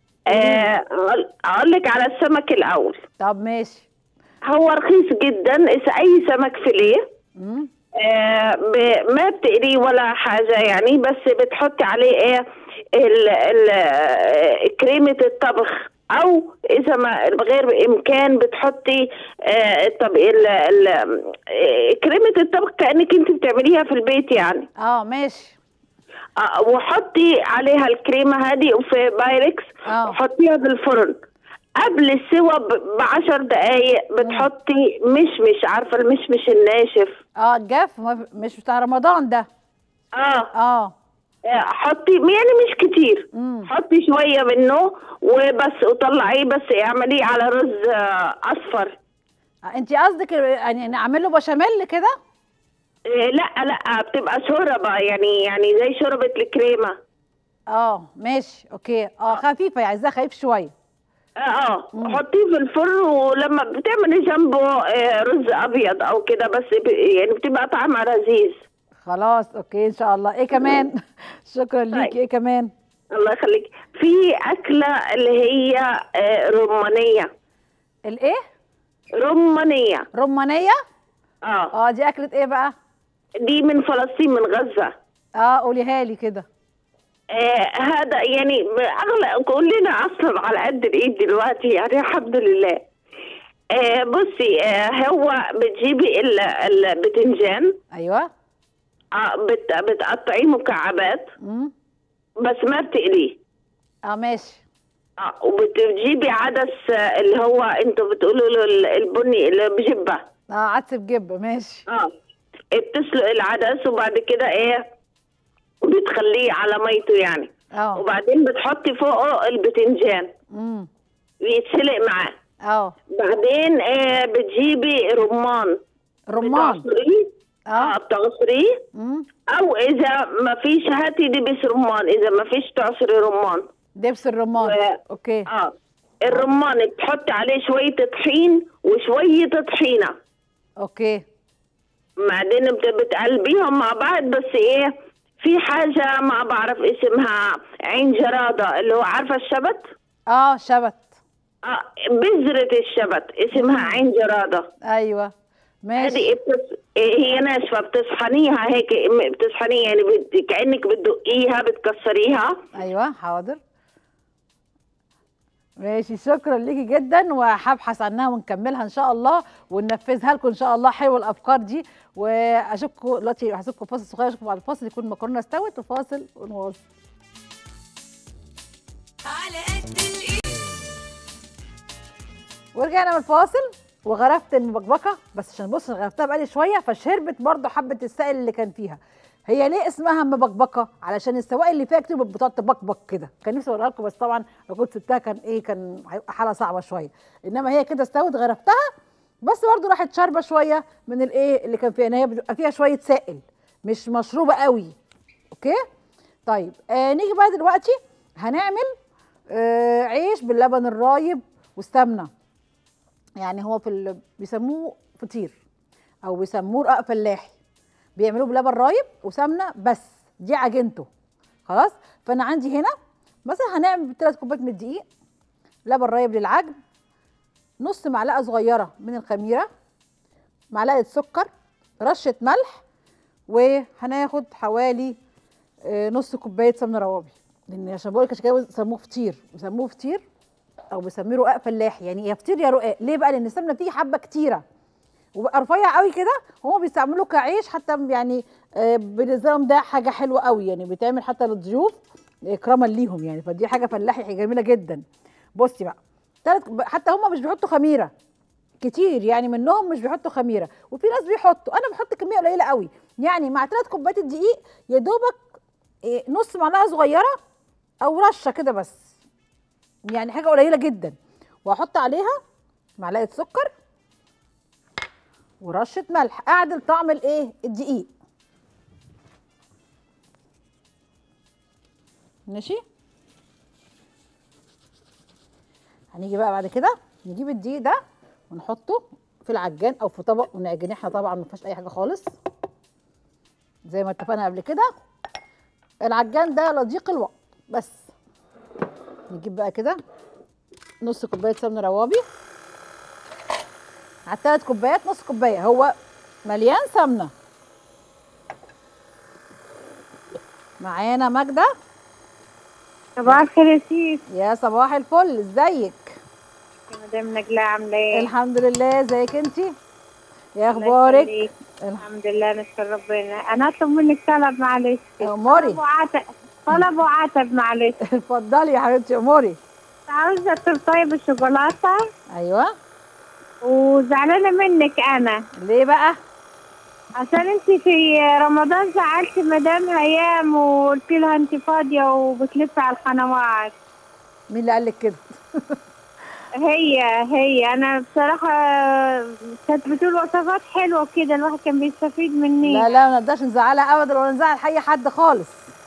آه، أقول- اقول لك على السمك الاول طب ماشي هو رخيص جدا إذا اي سمك فيليه مم. آه ب- ما بتقريه ولا حاجه يعني بس بتحطي عليه ايه ال ال آه، كريمه الطبخ او اذا ما بغير بامكان بتحطي آه طب ال ال آه، كريمه الطبخ كانك انت بتعمليها في البيت يعني اه ماشي آه، وحطي عليها الكريمه هذه وفي بايركس آه. وحطيها بالفرن قبل السوا ب- بعشر دقايق بتحطي مشمش عارفه المشمش الناشف اه الجاف ما- مش بتاع رمضان ده اه اه آه، حطي يعني مش كتير مم. حطي شويه منه وبس وطلعيه بس اعمليه على رز آه، اصفر انت قصدك يعني نعمل له بشاميل كده آه، لا لا بتبقى شوربه يعني يعني زي شوربه الكريمه اه ماشي اوكي اه خفيفه يعني عايزاها خفيف شويه اه اه حطيه في الفرن ولما بتعملي جنبه آه، رز ابيض او كده بس ب- يعني بتبقى طعمها لذيذ خلاص اوكي ان شاء الله ايه كمان شكرا طيب. ليكي ايه كمان الله يخليك في اكله اللي هي آه، رمانيه الايه رمانيه رمانيه اه اه دي اكله ايه بقى دي من فلسطين من غزه اه قوليها لي كده آه هذا يعني اغلى كلنا اصلا على قد الايد دلوقتي يعني الحمد لله آه بصي آه هو بتجيبي ال- البتنجان ايوه آه بت بتقطعيه مكعبات امم بس ما بتقليه اه ماشي اه وبتجيبي عدس آه، اللي هو انتوا بتقولوا له ال- البني اللي بجبه اه عدس بجبه ماشي اه بتسلق العدس وبعد كده ايه بتخليه على ميته يعني اه وبعدين بتحطي فوقه البتنجان امم بيتسلق معاه اه بعدين ايه بتجيبي رمان رمان بتعصريه اه اه بتعصريه امم او اذا ما فيش هاتي دبس رمان اذا ما فيش تعصري رمان دبس الرمان و- اوكي اه الرمان بتحطي عليه شويه طحين وشويه طحينه اوكي بعدين بت- بتقلبيهم مع بعض بس ايه في حاجه ما بعرف اسمها عين جراده اللي هو عارفه الشبت اه شبت اه بذره الشبت اسمها عين جراده ايوه ماشي هذه بتس... هي ناشفه بتطحنيها هيك بتطحنيها يعني بت... كانك بتدقيها بتكسريها ايوه حاضر ماشي شكرا ليكي جدا وهبحث عنها ونكملها ان شاء الله وننفذها لكم ان شاء الله حلوه الافكار دي واشوفكم دلوقتي هسيبكم فاصل صغير اشوفكم بعد الفاصل يكون المكرونه استوت وفاصل ونواصل على قد الايد ورجعنا من الفاصل وغرفت المبكبكه بس عشان بص أنا غرفتها بقالي شويه فشربت برضو حبه السائل اللي كان فيها هي ليه اسمها مبكبكه علشان السوائل اللي فيها كتير بتقعد تبكبك كده كان نفسي اقولها لكم بس طبعا لو كنت سبتها كان ايه كان هيبقى حاله صعبه شويه انما هي كده استوت غرفتها بس برضو راحت شاربه شويه من الايه اللي كان فيها ان هي بيبقى فيها شويه سائل مش مشروبه قوي اوكي طيب آه نيجي بقى دلوقتي هنعمل آه عيش باللبن الرايب والسمنه يعني هو في ال... بيسموه فطير او بيسموه رقاق فلاحي بيعملوه بلبن رايب وسمنه بس دي عجينته خلاص فانا عندي هنا مثلا هنعمل ثلاث كوبايات من الدقيق لبن رايب للعجن نص معلقه صغيره من الخميره معلقه سكر رشه ملح وهناخد حوالي آه، نص كوبايه سمنه روابي لان عشان بقول لك عشان كده بيسموه فطير بيسموه فطير او بيسميه رقاق فلاحي يعني يا فطير يا رقاق ليه بقى لان السمنه فيه حبه كتيره وبقى رفيع قوي كده هما بيستعملوه كعيش حتى يعني آه، بالنسبه لهم ده حاجه حلوه قوي يعني بيتعمل حتى للضيوف اكراما ليهم يعني فدي حاجه فلاحي جميله جدا بصي بقى تلات حتى هما مش بيحطوا خميره كتير يعني منهم مش بيحطوا خميره وفي ناس بيحطوا انا بحط كميه قليله قوي يعني مع ثلاث كوبايات الدقيق يا دوبك إيه، نص معلقه صغيره او رشه كده بس يعني حاجه قليله جدا واحط عليها معلقه سكر ورشه ملح اعدل طعم الايه الدقيق ماشي هنيجي بقى بعد كده نجيب الدقيق ده ونحطه في العجان او في طبق ونعجن احنا طبعا ما فيهاش اي حاجه خالص زي ما اتفقنا قبل كده العجان ده لضيق الوقت بس نجيب بقى كده نص كوبايه سمنه روابي على الثلاث كوبايات نص كوبايه هو مليان سمنه معانا ماجده صباح الخير يا سيف يا صباح الفل ازيك يا مدام نجلاء عامله ايه؟ الحمد لله ازيك انتي يا الله اخبارك يخليك. الحمد لله نشكر ربنا انا اطلب منك طلب معلش اموري طلب وعتب طلب وعتب معلش اتفضلي يا حبيبتي اموري عاوزه تورتايه بالشوكولاته ايوه وزعلانه منك انا ليه بقى عشان انت في رمضان زعلت مدام هيام وقلت لها انت فاضيه وبتلفي على القنوات مين اللي قال لك كده هي هي انا بصراحه كانت بتقول وصفات حلوه كده الواحد كان بيستفيد مني لا لا ما نقدرش نزعلها ابدا ولا نزعل اي حد خالص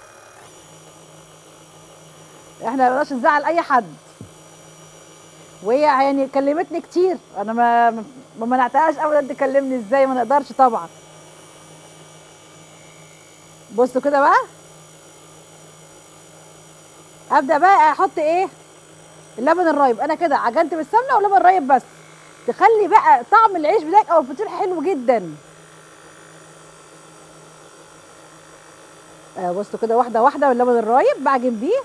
احنا ما نقدرش نزعل اي حد وهي يعني كلمتني كتير انا ما ما منعتهاش ابدا تكلمني ازاي ما نقدرش طبعا بصوا كده بقى ابدا بقى احط ايه اللبن الرايب انا كده عجنت بالسمنه ولبن رايب بس تخلي بقى طعم العيش بتاعك او الفطير حلو جدا آه بصوا كده واحده واحده باللبن الرايب بعجن بيه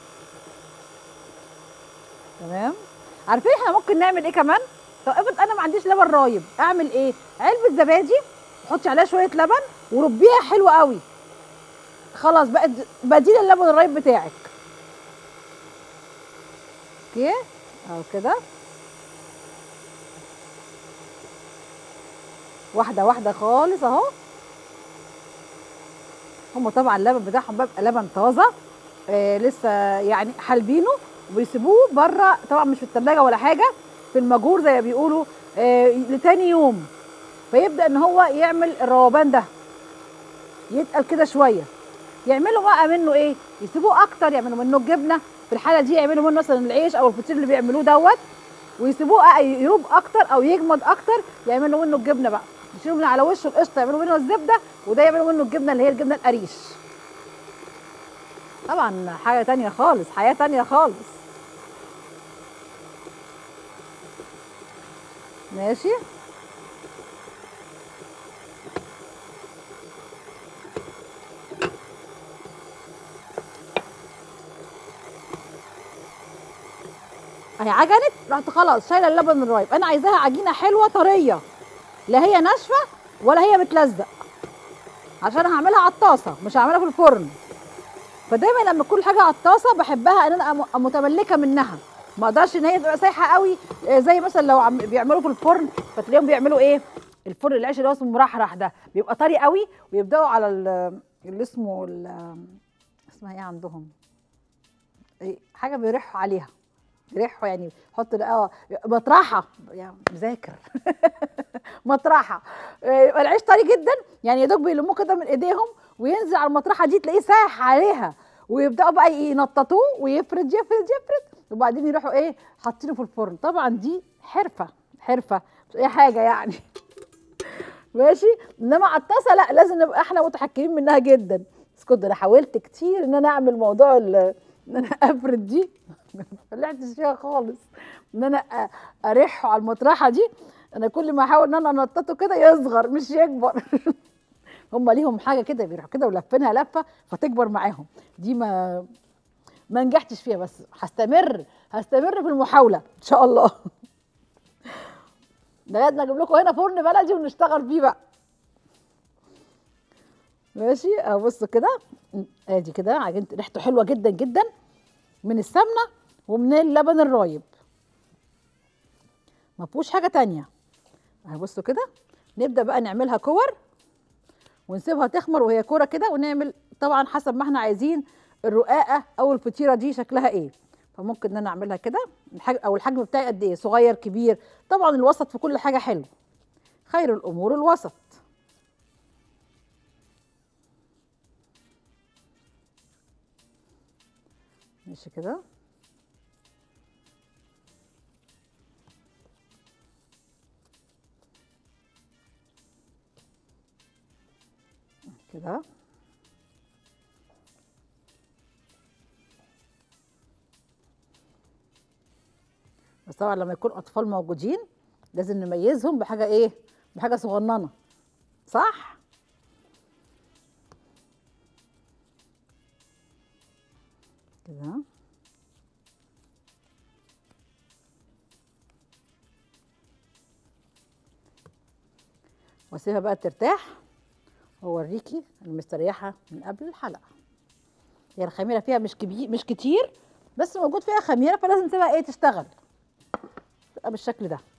تمام عارفين احنا ممكن نعمل ايه كمان طب افرض انا ما عنديش لبن رايب اعمل ايه علبه زبادي حطي عليها شويه لبن وربيها حلو قوي خلاص بقت بديل اللبن الرايب بتاعك اوكي اهو كده واحده واحده خالص اهو هم طبعا اللبن بتاعهم بيبقى لبن طازه آه لسه يعني حالبينه وبيسيبوه بره طبعا مش في الثلاجه ولا حاجه في المجور زي ما بيقولوا آه لتاني يوم فيبدا ان هو يعمل الروبان ده يتقل كده شويه يعملوا بقى منه ايه يسيبوه اكتر يعملوا منه الجبنه في الحاله دي يعملوا منه مثلا العيش او الفطير اللي بيعملوه دوت ويسيبوه بقى يروب اكتر او يجمد اكتر يعملوا منه الجبنه بقى يشيلوا من على وشه القشطه يعملوا منه الزبده وده يعملوا منه الجبنه اللي هي الجبنه القريش طبعا حاجه تانية خالص حياه تانية خالص ماشي اهي عجنت رحت خلاص شايله اللبن الرايب انا عايزاها عجينه حلوه طريه لا هي ناشفه ولا هي بتلزق عشان هعملها على الطاسه مش هعملها في الفرن فدايما لما تكون حاجه على الطاسه بحبها ان انا أم- متملكه منها ما اقدرش ان هي تبقى سايحه قوي آه، زي مثلا لو عم بيعملوا في الفرن فتلاقيهم بيعملوا ايه الفرن العيش اللي هو اسمه مرحرح ده بيبقى طري قوي ويبداوا على ال- اللي اسمه ال- اسمها ايه عندهم إيه، حاجه بيرحوا عليها بيرحوا يعني حط اه مطرحه يعني مذاكر مطرحه آه، يبقى العيش طري جدا يعني يا دوب بيلموه كده من ايديهم وينزل على المطرحه دي تلاقيه سايح عليها ويبداوا بقى ينططوه ويفرد يفرد يفرد وبعدين يروحوا ايه حاطينه في الفرن طبعا دي حرفه حرفه مش اي حاجه يعني ماشي انما على الطاسه لا لازم نبقى احنا متحكمين منها جدا بس كنت انا حاولت كتير ان انا اعمل موضوع ال- ان انا افرد دي ما طلعتش فيها خالص ان انا أ- ارحه على المطرحه دي انا كل ما احاول ان انا انططه كده يصغر مش يكبر هم ليهم حاجه كده بيروحوا كده ولفينها لفه فتكبر معاهم دي ما ما نجحتش فيها بس هستمر هستمر في المحاوله ان شاء الله لغايه ما اجيب لكم هنا فرن بلدي ونشتغل فيه بقى ماشي اهو بصوا كده ادي كده عجينه ريحته حلوه جدا جدا من السمنه ومن اللبن الرايب ما فيهوش حاجه تانية اهي بصوا كده نبدا بقى نعملها كور ونسيبها تخمر وهي كوره كده ونعمل طبعا حسب ما احنا عايزين الرقاقه او الفطيره دي شكلها ايه فممكن ان انا اعملها كده الحج- او الحجم بتاعي قد ايه صغير كبير طبعا الوسط في كل حاجه حلو خير الامور الوسط ماشي كده كده بس طبعا لما يكون اطفال موجودين لازم نميزهم بحاجه ايه بحاجه صغننه صح كده واسيبها بقى ترتاح واوريكي المستريحه من قبل الحلقه هي الخميره فيها مش كبير مش كتير بس موجود فيها خميره فلازم تبقى ايه تشتغل تبقى بالشكل ده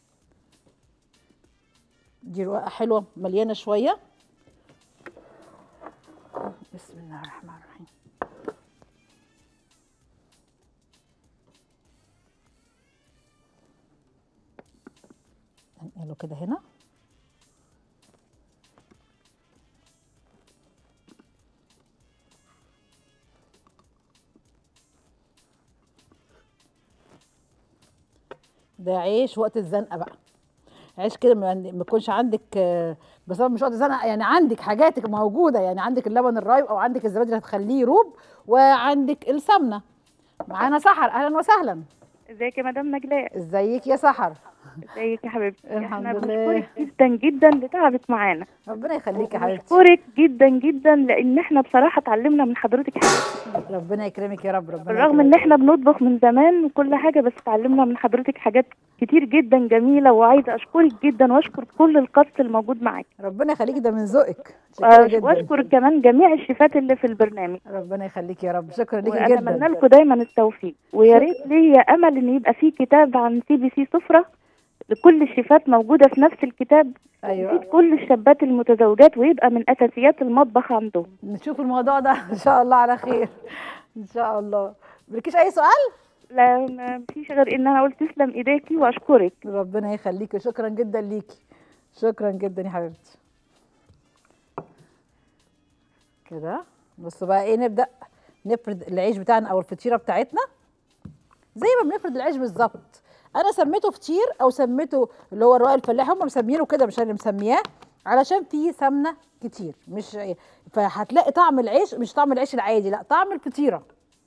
دي رقاقه حلوه مليانه شويه بسم الله الرحمن الرحيم ننقله كده هنا ده عيش وقت الزنقه بقى عيش كده ما ما يكونش عندك آه، بس هو مش وقت الزنقه يعني عندك حاجاتك موجوده يعني عندك اللبن الرايب او عندك الزبادي اللي هتخليه يروب وعندك السمنه معانا سحر اهلا وسهلا ازيك يا مدام نجلاء ازيك يا سحر ازيك يا حبيبتي الحمد احنا لله. بنشكرك جدا جدا لتعبك معانا ربنا يخليكي يا حبيبتي بنشكرك جدا جدا لان احنا بصراحه اتعلمنا من حضرتك حاجات ربنا يكرمك يا رب ربنا بالرغم ان يكرمك. احنا بنطبخ من زمان وكل حاجه بس اتعلمنا من حضرتك حاجات كتير جدا جميله وعايزه اشكرك جدا واشكر كل القصد الموجود معاك ربنا يخليكي ده من ذوقك شكرا آه، جدا واشكر كمان جميع الشيفات اللي في البرنامج ربنا يخليكي يا رب شكرا ليكي واتمنى جدا لكم دايما التوفيق ويا ريت ليا امل ان يبقى في كتاب عن سي بي سي سفره لكل الشيفات موجوده في نفس الكتاب ايوه يفيد كل الشابات المتزوجات ويبقى من اساسيات المطبخ عندهم نشوف الموضوع ده ان شاء الله على خير ان شاء الله مالكيش اي سؤال لا ما فيش غير ان انا قلت تسلم ايديكي واشكرك ربنا يخليكي شكرا جدا ليكي شكرا جدا يا حبيبتي كده بصوا بقى ايه نبدا نفرد العيش بتاعنا او الفطيره بتاعتنا زي ما بنفرد العيش بالظبط انا سميته فطير او سميته اللي هو الرقاق الفلاحي هم مسمينه كده مش انا اللي مسمياه علشان فيه سمنه كتير مش فهتلاقي طعم العيش مش طعم العيش العادي لا طعم الفطيره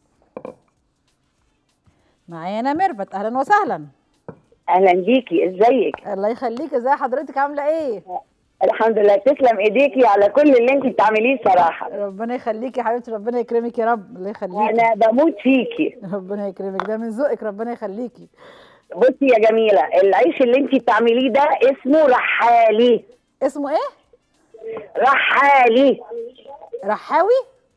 معانا ميرفت اهلا وسهلا اهلا بيكي ازيك الله يخليك ازي حضرتك عامله ايه الحمد لله تسلم ايديكي على كل اللي انت بتعمليه صراحه ربنا يخليكي يا حبيبتي ربنا يكرمك يا رب الله يخليكي انا بموت فيكي ربنا يكرمك ده من ذوقك ربنا يخليكي بصي يا جميله العيش اللي انت بتعمليه ده اسمه رحالي اسمه ايه رحالي رحاوي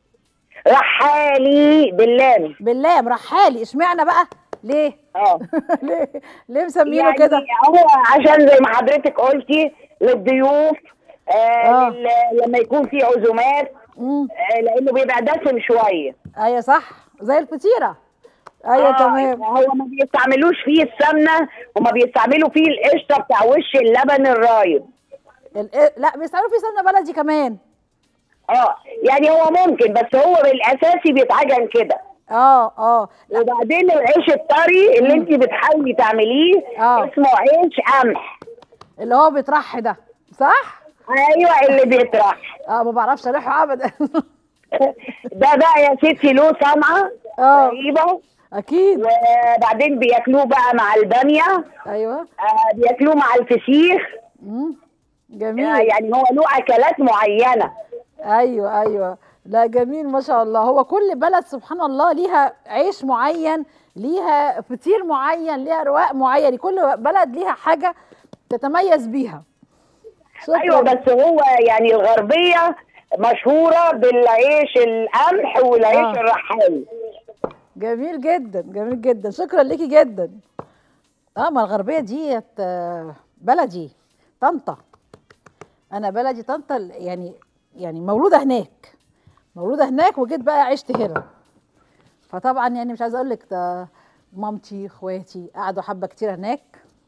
رحالي باللام باللام رحالي اشمعنى بقى ليه اه ليه ليه مسمينه يعني كده هو عشان زي ما حضرتك قلتي للضيوف آه آه. لل... لما يكون في عزومات امم آه لانه بيبقى دسم شويه ايوه صح زي الفطيره ايوه آه، تمام هو ما بيستعملوش فيه السمنه وما بيستعملوا فيه القشطه بتاع وش اللبن الرايب ال- لا بيستعملوا فيه سمنه بلدي كمان اه يعني هو ممكن بس هو بالاساسي بيتعجن كده اه اه وبعدين العيش الطري اللي انت بتحاولي تعمليه آه. اسمه عيش قمح اللي هو بيترح ده صح ايوه اللي بيطرح اه ما بعرفش اريحه ابدا ده بقى يا ستي له صنعه اه رهيبه اكيد وبعدين بياكلوه بقى مع الباميه ايوه آه بياكلوه مع الفسيخ امم آه جميل يعني هو له اكلات معينه ايوه ايوه لا جميل ما شاء الله هو كل بلد سبحان الله ليها عيش معين ليها فطير معين ليها رواق معين كل بلد ليها حاجه تتميز بيها شكراً. ايوه بس هو يعني الغربيه مشهوره بالعيش القمح والعيش آه. الرحاوي جميل جدا جميل جدا شكرا ليكي جدا اه ما الغربيه ديت آه، بلدي طنطا انا بلدي طنطا ال- يعني يعني مولوده هناك مولوده هناك وجيت بقى عشت هنا فطبعا يعني مش عايزه اقول لك ده مامتي اخواتي قعدوا حبه كتير هناك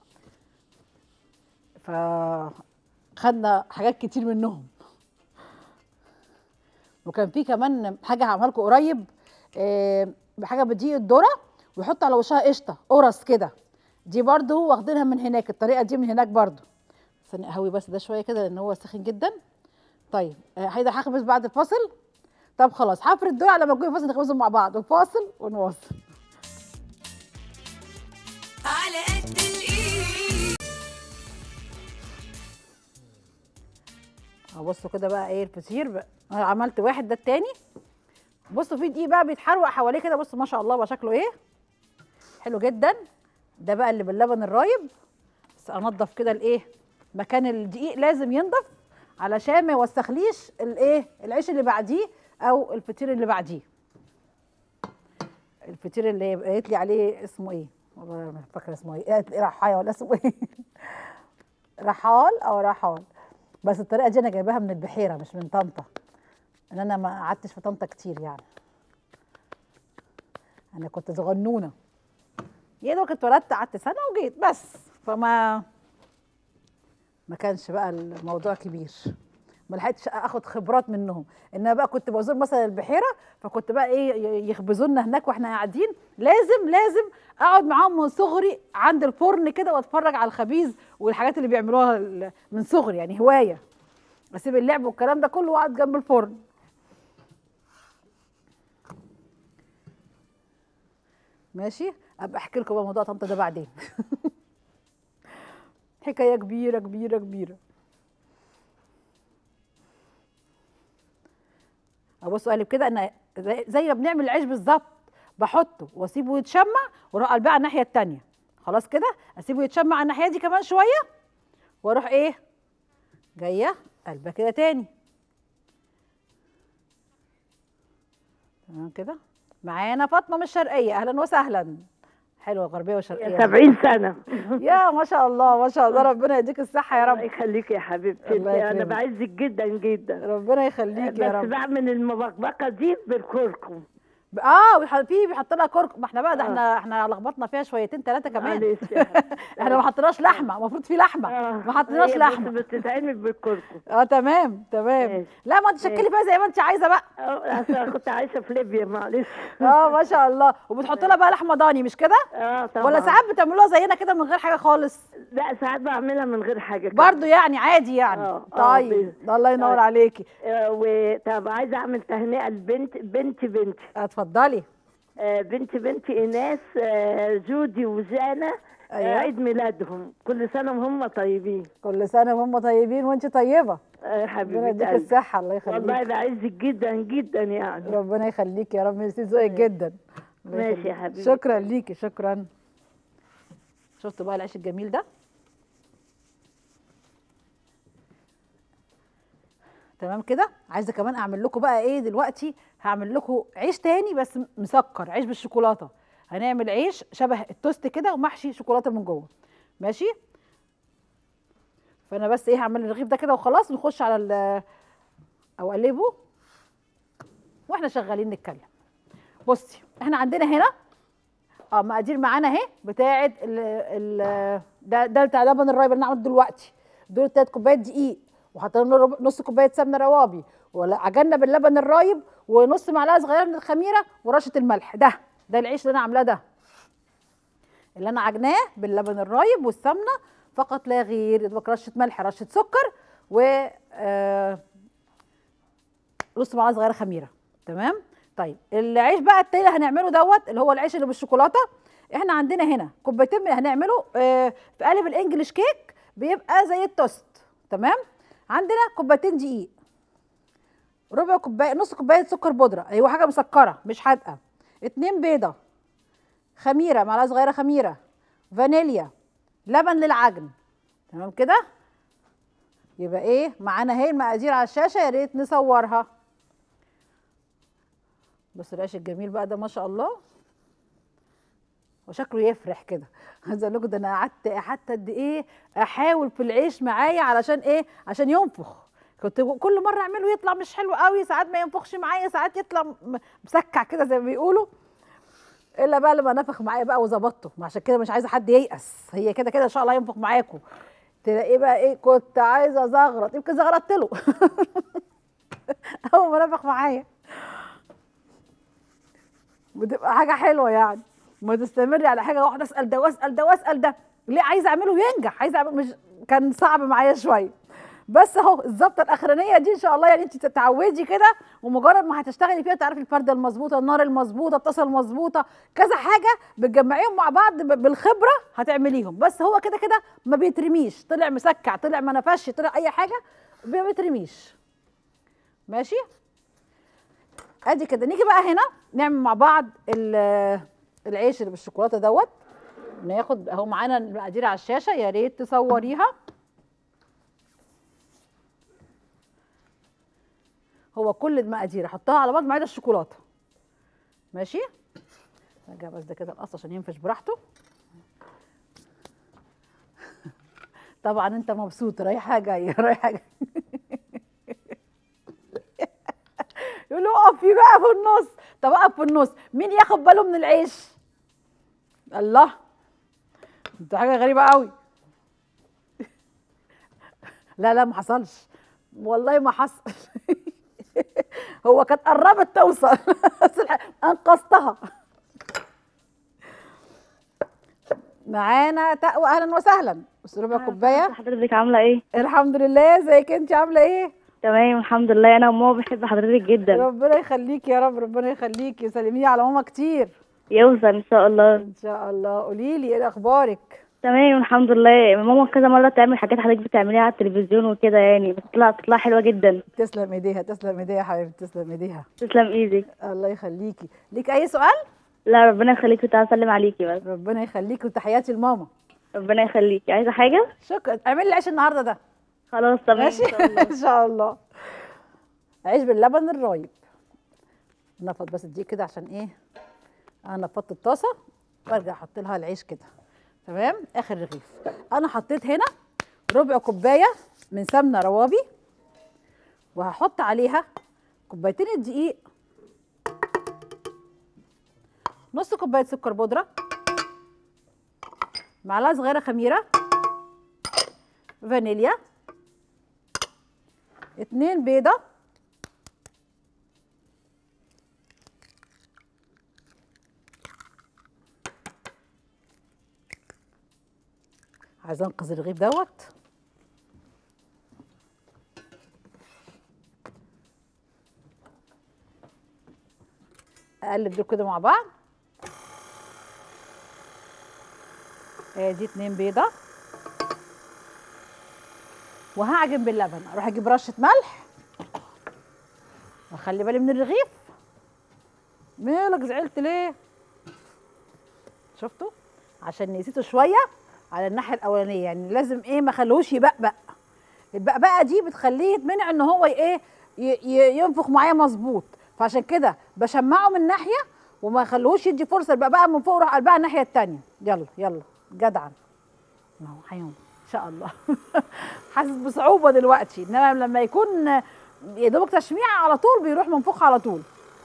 فخدنا حاجات كتير منهم وكان في كمان حاجه هعملها لكم قريب آه، بحاجه بدقيق الذره ويحط على وشها قشطه قرص كده دي برضو واخدينها من هناك الطريقه دي من هناك برضو استني اهوي بس ده شويه كده لان هو سخن جدا طيب آه، هيدا هخبز بعد الفاصل طب خلاص هفرد دول على ما نكون الفاصل نخبزهم مع بعض وفاصل ونواصل على قد الايد اهو بصوا كده بقى ايه الفطير بقى انا عملت واحد ده التاني بصوا في دقيق بقى بيتحروق حواليه كده بصوا ما شاء الله بقى شكله ايه حلو جدا ده بقى اللي باللبن الرايب بس انضف كده الايه مكان الدقيق لازم ينضف علشان ما يوسخليش الايه العيش اللي بعديه او الفطير اللي بعديه الفطير اللي قالت لي عليه اسمه ايه والله أنا مش فاكره اسمه ايه قالت لي رحايا ولا اسمه ايه رحال او رحال بس الطريقه دي انا جايباها من البحيره مش من طنطا ان انا ما قعدتش في طنطا كتير يعني انا كنت صغنونه يا دوب اتولدت قعدت سنه وجيت بس فما ما كانش بقى الموضوع كبير ما لحقتش اخد خبرات منهم ان انا بقى كنت بزور مثلا البحيره فكنت بقى ايه يخبزوا لنا هناك واحنا قاعدين لازم لازم اقعد معاهم من صغري عند الفرن كده واتفرج على الخبيز والحاجات اللي بيعملوها ال- من صغري يعني هوايه اسيب اللعب والكلام ده كله واقعد جنب الفرن ماشي ابقى احكي لكم بقى موضوع طنطا ده بعدين حكايه كبيره كبيره كبيره ابص اقلب كده انا زي, زي ما بنعمل العيش بالظبط بحطه واسيبه يتشمع واروح قلبيه على الناحيه التانية خلاص كده اسيبه يتشمع على الناحيه دي كمان شويه واروح ايه جايه قلبه كده تاني تمام كده معانا فاطمه من الشرقيه اهلا وسهلا حلوه غربيه وشرقيه 70 سنة يا ما شاء الله ما شاء الله ربنا يديك الصحه يا الله رب يخليك يا حبيبتي الله انا يكرمك. بعزك جدا جدا ربنا يخليك يا بس رب بعمل المبكبكة دي بالكركم اه ويح- في بيحط لها كرك ما احنا بقى ده آه. احنا احنا لخبطنا فيها شويتين ثلاثه كمان معلش يا حبيبتي. احنا ما حطيناش لحمه المفروض في لحمه ما حطيناش هي بس لحمه بتتعمل بالكركم اه تمام تمام ماشي. لا ما انت شكلي ماشي. فيها زي ما انت عايزه بقى اه أصل أنا كنت عايشة في ليبيا معلش اه ما شاء الله وبتحط لها بقى لحمه ضاني مش كده اه طبعا ولا ساعات بتعملوها زينا كده من غير حاجه خالص لا ساعات بعملها من غير حاجة كده. برضو يعني عادي يعني آه، آه، طيب الله ينور آه. عليكي آه، وطب عايزة أعمل تهنئة لبنت بنت بنتي اتفضلي آه، بنت بنتي إيناس آه، جودي وجانا آه، أيوة. عيد ميلادهم كل سنة وهم طيبين كل سنه وهم طيبين وانت طيبه آه، ربنا حبيبتي يديك قلبي. الصحه الله والله يخليك بعزك جدا جدا يعني ربنا يخليك يا رب ميرسي ذوقك جدا الله ماشي يخليك. يا حبيبتي. شكرا ليكي شكرا شفتوا بقى العيش الجميل ده تمام كده عايزه كمان اعمل لكم بقى ايه دلوقتي هعمل لكم عيش تاني بس مسكر عيش بالشوكولاته هنعمل عيش شبه التوست كده ومحشي شوكولاته من جوه ماشي فانا بس ايه هعمل الرغيف ده كده وخلاص نخش على ال او اقلبه واحنا شغالين نتكلم بصي احنا عندنا هنا اه مقادير معانا اهي بتاعه ال ال ده ده بتاع لبن الرايب اللي انا عملته دلوقتي دول تلات كوبايات دقيق وحطينا له ربع- نص كوبايه سمنه روابي وعجننا باللبن الرايب ونص معلقه صغيره من الخميره ورشه الملح ده ده العيش اللي انا عاملاه ده اللي انا عجناه باللبن الرايب والسمنه فقط لا غير يا دوبك رشه ملح رشه سكر و آه نص معلقه صغيره خميره تمام طيب العيش بقى التاني اللي هنعمله دوت اللي هو العيش اللي بالشوكولاته احنا عندنا هنا كوبايتين من هنعمله آه في قالب الانجليش كيك بيبقى زي التوست تمام عندنا كوبايتين دقيق ربع كوبايه نص كوبايه سكر بودره ايوه حاجه مسكره مش حادقه اتنين بيضه خميره معلقه صغيره خميره فانيليا لبن للعجن تمام كده يبقى ايه معانا اهي المقادير على الشاشه يا ريت نصورها بص العيش الجميل بقى ده ما شاء الله وشكله يفرح كده عايزه اقول لكم ده انا قعدت قعدت قد ايه احاول في العيش معايا علشان ايه عشان ينفخ كنت كل مره اعمله يطلع مش حلو قوي ساعات ما ينفخش معايا ساعات يطلع م- مسكع كده زي ما بيقولوا الا بقى لما نفخ معايا بقى وظبطته ما عشان كده مش عايزه حد ييأس هي كده كده ان شاء الله ينفخ معاكم تلاقيه بقى ايه كنت عايزه ازغرط يمكن زغرطت له اول ما نفخ معايا بتبقى حاجه حلوه يعني ما تستمري على حاجه واحده اسال ده واسال ده واسال ده ليه عايزه اعمله ينجح عايزه اعمله مش كان صعب معايا شويه بس اهو الظبطه الاخرانيه دي ان شاء الله يعني انت تتعودي كده ومجرد ما هتشتغلي فيها تعرفي الفرده المظبوطه النار المظبوطه الطاسه المظبوطه كذا حاجه بتجمعيهم مع بعض ب- بالخبره هتعمليهم بس هو كده كده ما بيترميش طلع مسكع طلع ما نفش طلع اي حاجه ما بيترميش ماشي ادي كده نيجي بقى هنا نعمل مع بعض ال- العيش اللي بالشوكولاته دوت ناخد اهو معانا المقادير على الشاشه يا ريت تصوريها هو كل المقادير احطها على بعض ما عدا الشوكولاته ماشي ارجع بس ده كده القص عشان ينفش براحته طبعا انت مبسوط رايحه جايه رايحه جايه يقول له اقفي بقى في النص طب اقف في النص مين ياخد باله من العيش الله انت حاجه غريبه قوي لا لا ما حصلش والله ما حصل هو كانت قربت توصل بس الح- انقذتها معانا تقوى اهلا وسهلا بس ربع كوبايه حضرتك عامله ايه الحمد لله ازيك انت عامله ايه تمام الحمد لله انا وماما بحب حضرتك جدا ربنا يخليك يا رب ربنا يخليكي سلمي لي على ماما كتير يوصل ان شاء الله ان شاء الله قولي لي ايه اخبارك تمام الحمد لله ماما كذا مرة تعمل حاجات حضرتك بتعمليها على التلفزيون وكده يعني بتطلع بتطلع حلوة جدا تسلم ايديها تسلم ايديها يا حبيبتي تسلم ايديها تسلم ايدك الله يخليكي ليك اي سؤال لا ربنا يخليكي وتعالى اسلم عليكي بس ربنا يخليكي وتحياتي لماما ربنا يخليكي عايزة حاجة شكرا اعملي العيش النهارده ده خلاص تمام ان ماشي شاء الله ان شاء الله عيش باللبن الرايب نفض بس دي كده عشان ايه انا نفضت الطاسه وارجع احط لها العيش كده تمام اخر رغيف انا حطيت هنا ربع كوبايه من سمنه روابي وهحط عليها كوبايتين الدقيق نص كوبايه سكر بودره معلقه صغيره خميره فانيليا اتنين بيضة عايزة انقذ الرغيف دوت اقلب دول كده مع بعض ادي اتنين بيضة وهعجن باللبن اروح اجيب رشه ملح واخلي بالي من الرغيف مالك زعلت ليه شفتوا عشان نسيته شويه على الناحيه الاولانيه يعني لازم ايه ما خلوش يبقبق البقبقه دي بتخليه يتمنع ان هو ايه ي- ي- ينفخ معايا مظبوط فعشان كده بشمعه من ناحيه وما اخليهوش يدي فرصه البقبقه من فوق اروح قلبها الناحيه التانيه يلا يلا جدعا ما هو هيوم ان شاء الله حاسس بصعوبه دلوقتي انما لما يكون يا دوبك تشميع على طول بيروح منفوخ على طول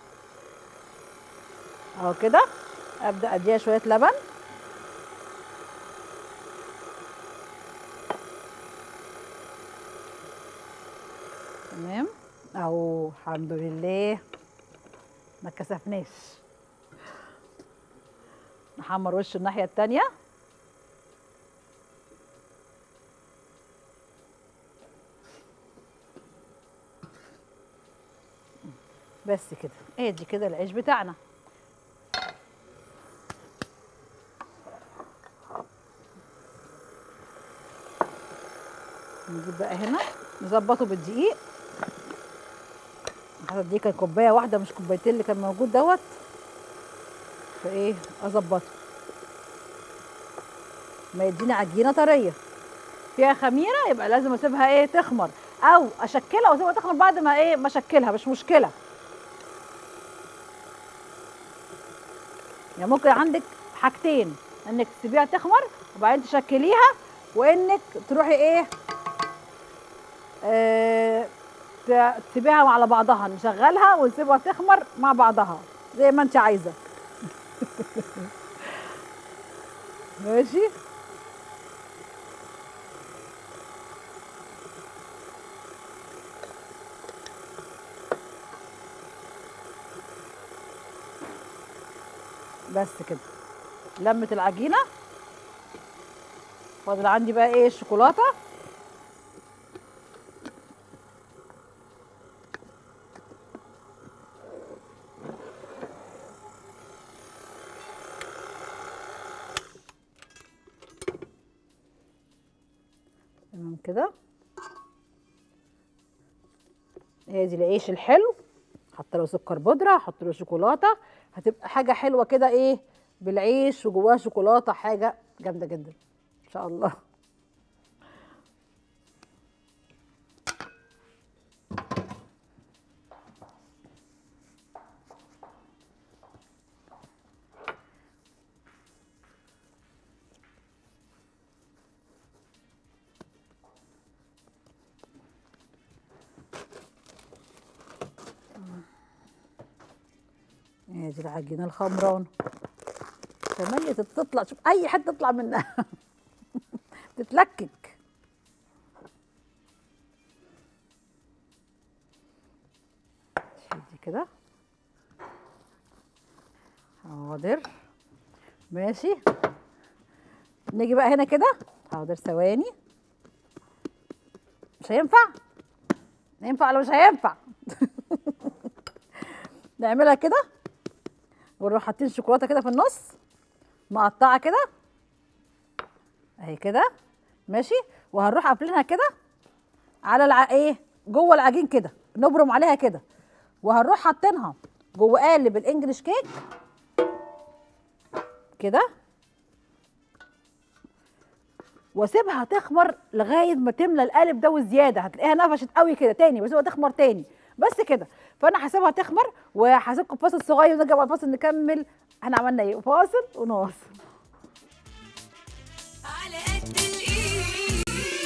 اهو كده ابدا اديها شويه لبن تمام اهو الحمد لله ما كسفناش نحمر وش الناحيه التانيه بس كده ادي كده العيش بتاعنا نجيب بقى هنا نظبطه بالدقيق حاطط دي كان كوبايه واحده مش كوبايتين اللي كان موجود دوت فايه اظبطه ما يديني عجينه طريه فيها خميره يبقى لازم اسيبها ايه تخمر او اشكلها واسيبها تخمر بعد ما ايه ما اشكلها مش مشكله يعني ممكن عندك حاجتين انك تسيبيها تخمر وبعدين تشكليها وانك تروحي ايه آه ت- تسيبيها على بعضها نشغلها ونسيبها تخمر مع بعضها زي ما انت عايزه ماشي بس كده لمت العجينه فاضل عندي بقى ايه الشوكولاته تمام كده ادي العيش الحلو حط له سكر بودره احط له شوكولاته هتبقى حاجه حلوه كده ايه بالعيش وجواها شوكولاته حاجه جامده جدا ان شاء الله ادي العجينه الخمران تمية تطلع شوف اي حد تطلع منها تتلكك دي كده حاضر ماشي نيجي بقى هنا كده حاضر ثواني مش هينفع ينفع ولا مش هينفع نعملها كده ونروح حاطين شوكولاته كده في النص مقطعه كده اهي كده ماشي وهنروح قافلينها كده على الع... ايه جوه العجين كده نبرم عليها كده وهنروح حاطينها جوه قالب الانجليش كيك كده واسيبها تخمر لغايه ما تملى القالب ده وزياده هتلاقيها نفشت قوي كده تاني واسيبها تخمر تاني بس كده فانا هسيبها تخمر وهسيبكم فاصل صغير ونرجع بعد الفاصل نكمل احنا عملنا ايه فاصل ونواصل على قد الايد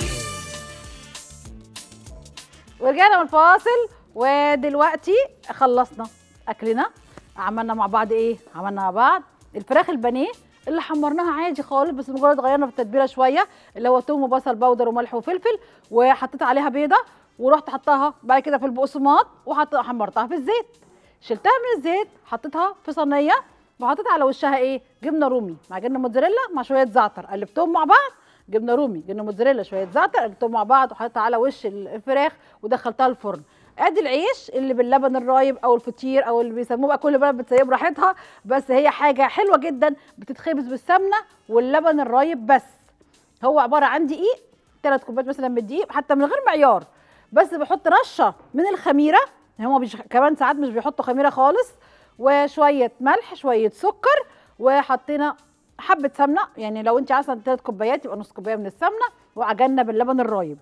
ورجعنا من الفاصل ودلوقتي خلصنا اكلنا عملنا مع بعض ايه عملنا مع بعض الفراخ البانيه اللي حمرناها عادي خالص بس مجرد غيرنا في التتبيله شويه اللي هو توم وبصل بودر وملح وفلفل وحطيت عليها بيضه ورحت حطاها بعد كده في البقسماط وحط حمرتها في الزيت شلتها من الزيت حطيتها في صينيه وحطيت على وشها ايه جبنه رومي مع جبنه موتزاريلا مع شويه زعتر قلبتهم مع بعض جبنه رومي جبنه موتزاريلا شويه زعتر قلبتهم مع بعض وحطيتها على وش ال- الفراخ ودخلتها الفرن ادي العيش اللي باللبن الرايب او الفطير او اللي بيسموه بقى كل بلد بتسيب براحتها بس هي حاجه حلوه جدا بتتخبز بالسمنه واللبن الرايب بس هو عباره عن دقيق ثلاث كوبايات مثلا من الدقيق حتى من غير معيار بس بحط رشه من الخميره هما بيش... كمان ساعات مش بيحطوا خميره خالص وشويه ملح شويه سكر وحطينا حبه سمنه يعني لو انت عايزه ثلاث كوبايات يبقى نص كوبايه من السمنه وعجننا باللبن الرايب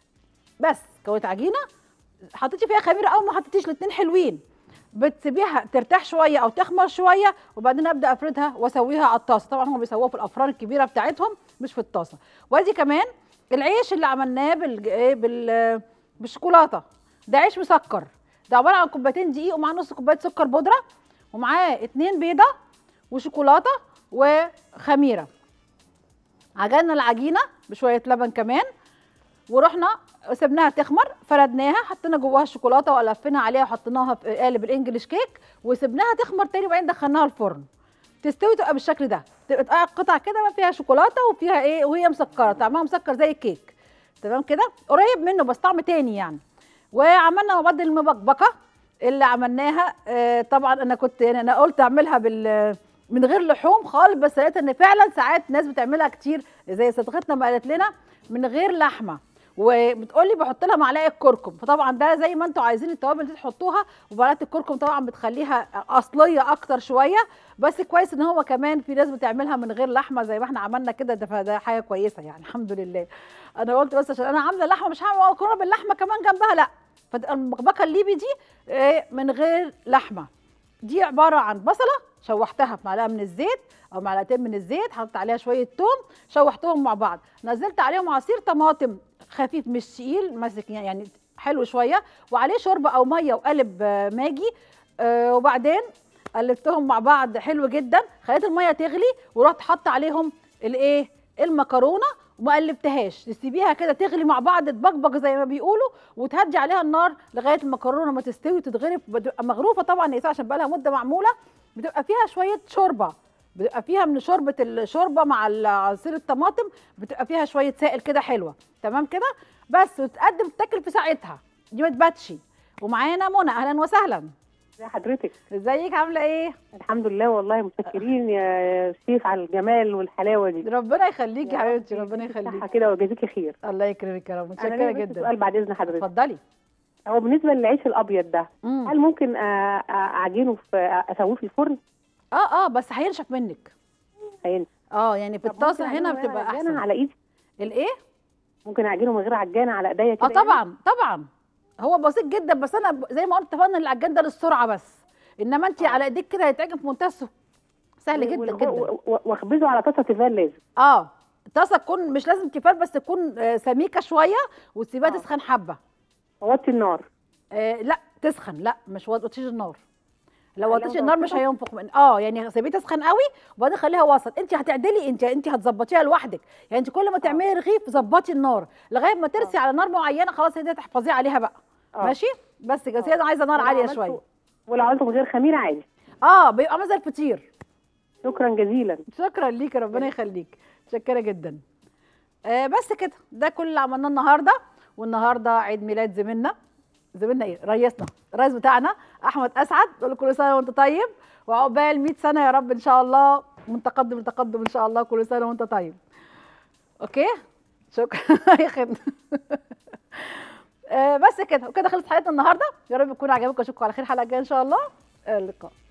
بس كويت عجينه حطيتي فيها خميره او ما حطيتيش الاتنين حلوين بتسيبيها ترتاح شويه او تخمر شويه وبعدين ابدا افردها واسويها على الطاسه طبعا هم بيسووها في الافران الكبيره بتاعتهم مش في الطاسه وادي كمان العيش اللي عملناه بال... إيه بال... بالشوكولاته ده عيش مسكر ده عباره عن كوبايتين دقيق ومعاه نص كوبايه سكر بودره ومعاه اتنين بيضه وشوكولاته وخميره عجلنا العجينه بشويه لبن كمان ورحنا سبناها تخمر فردناها حطينا جواها الشوكولاته وقلفنا عليها وحطيناها في قالب الانجليش كيك وسبناها تخمر تاني وبعدين دخلناها الفرن تستوي تبقى بالشكل ده تبقى قطع كده ما فيها شوكولاته وفيها ايه وهي مسكره طعمها مسكر زي الكيك تمام كده قريب منه بس طعم تاني يعني وعملنا مع بعض المبكبكه اللي عملناها آه طبعا انا كنت يعني انا قلت اعملها بال من غير لحوم خالص بس لقيت ان فعلا ساعات ناس بتعملها كتير زي صديقتنا ما قالت لنا من غير لحمه وبتقولي بحط لها معلقه كركم فطبعا ده زي ما انتوا عايزين التوابل دي تحطوها ومعلقه الكركم طبعا بتخليها اصليه اكتر شويه بس كويس ان هو كمان في ناس بتعملها من غير لحمه زي ما احنا عملنا كده ده فده حاجه كويسه يعني الحمد لله انا قلت بس عشان انا عامله لحمه مش هعمل مكرونه باللحمه كمان جنبها لا فالمبكبكه الليبي دي إيه، من غير لحمه دي عباره عن بصله شوحتها في معلقه من الزيت او معلقتين من الزيت حطيت عليها شويه توم شوحتهم مع بعض نزلت عليهم عصير طماطم خفيف مش تقيل ماسك يعني حلو شويه وعليه شوربه او ميه وقالب آه، ماجي آه، وبعدين قلبتهم مع بعض حلو جدا خليت الميه تغلي ورحت حاطه عليهم الايه المكرونه وما قلبتهاش تسيبيها كده تغلي مع بعض تبقبق زي ما بيقولوا وتهدي عليها النار لغايه المكرونه ما تستوي وتتغرف بتبقى مغروفه طبعا يا عشان بقى لها مده معموله بتبقى فيها شويه شوربه بتبقى فيها من شوربه الشوربه مع عصير الطماطم بتبقى فيها شويه سائل كده حلوه تمام كده بس وتقدم تاكل في ساعتها دي ما تباتش ومعانا منى اهلا وسهلا ازي حضرتك ازيك عامله ايه الحمد لله والله متشكرين يا شيف على الجمال والحلاوه دي ربنا يخليكي يا حبيبتي ربنا صحة يخليكي كده وجزاكي خير الله يكرمك يا رب انا متشكره ليا بس جدا سؤال بعد اذن حضرتك اتفضلي هو بالنسبه للعيش الابيض ده مم. هل ممكن آه، آه، اعجنه في اسويه في الفرن اه اه بس هينشف منك هينشف اه يعني في طب ممكن الطاسه هنا أعجنه من غير بتبقى عجانة احسن على ايدي الايه ممكن اعجنه من غير عجانه على ايديا كده اه طبعا طبعا هو بسيط جدا بس انا ب- زي ما قلت اتفقنا ان العجان ده للسرعه بس انما انت على ايديك كده هيتعجن في منتهى السهوله سهل جدا وال- جدا و- و- واخبزه على طاسه تيفال لازم اه الطاسه تكون مش لازم تيفال بس تكون آه، سميكه شويه وتسيبها تسخن حبه وطي النار آه لا تسخن لا مش وطيش النار لو خليها وطيش النار مش متوسطة؟ هينفخ من اه يعني سيبيه تسخن قوي وبعدين خليها وسط انت هتعدلي انت انت هتظبطيها لوحدك يعني انت كل ما تعملي رغيف ظبطي النار لغايه ما ترسي على نار معينه خلاص هي دي تحفظيه عليها بقى آه. ماشي بس كده بس هي عايزه نار ولو عاليه عملته- شويه ولو عملته من غير خميره عادي اه بيبقى عامل زي الفطير شكرا جزيلا شكرا ليك ربنا يخليك متشكره جدا آه بس كده ده كل اللي عملناه النهارده والنهارده عيد ميلاد زميلنا زميلنا ايه رئيسنا الرئيس بتاعنا احمد اسعد نقول له كل سنه وانت طيب وعقبال 100 سنه يا رب ان شاء الله من تقدم لتقدم ان شاء الله كل سنه وانت طيب اوكي شكرا يا خدمه آه، بس كده وكده خلصت حلقتنا النهارده يا رب تكون عجبكم اشوفكم على خير الحلقه الجايه ان شاء الله اللقاء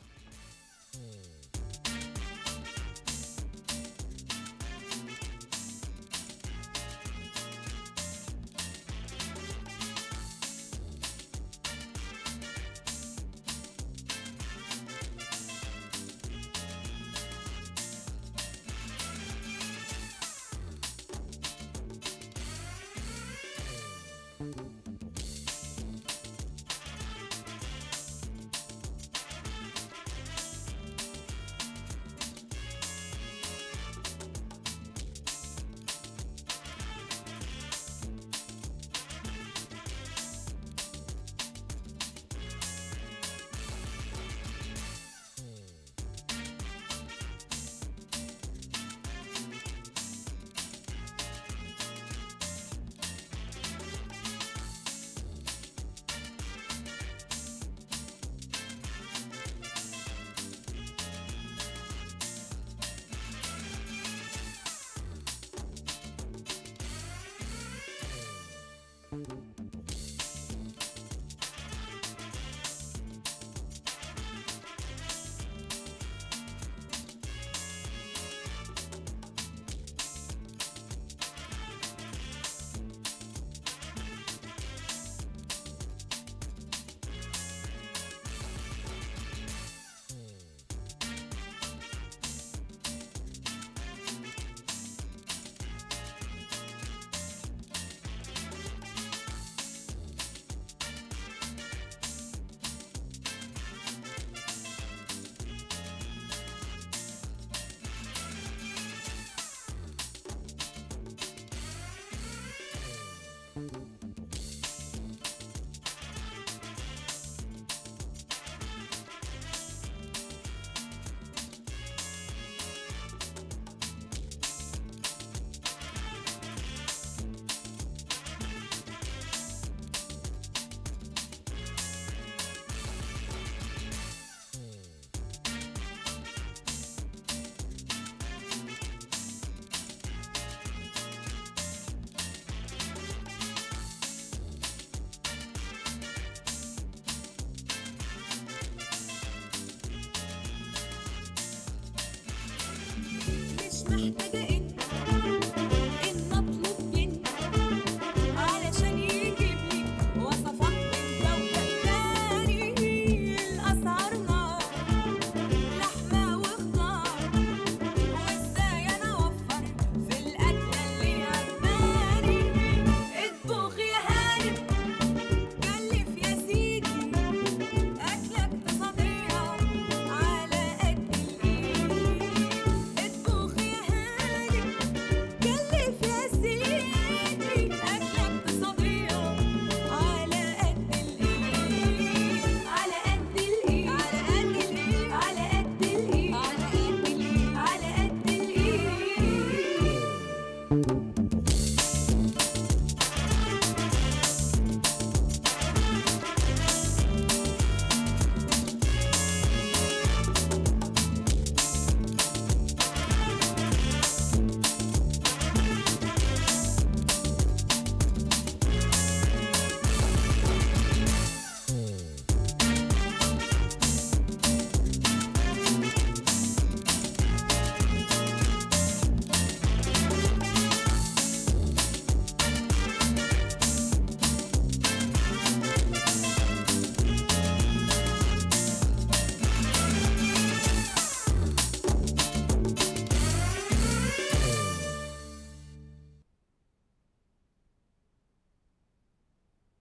مش محتاجة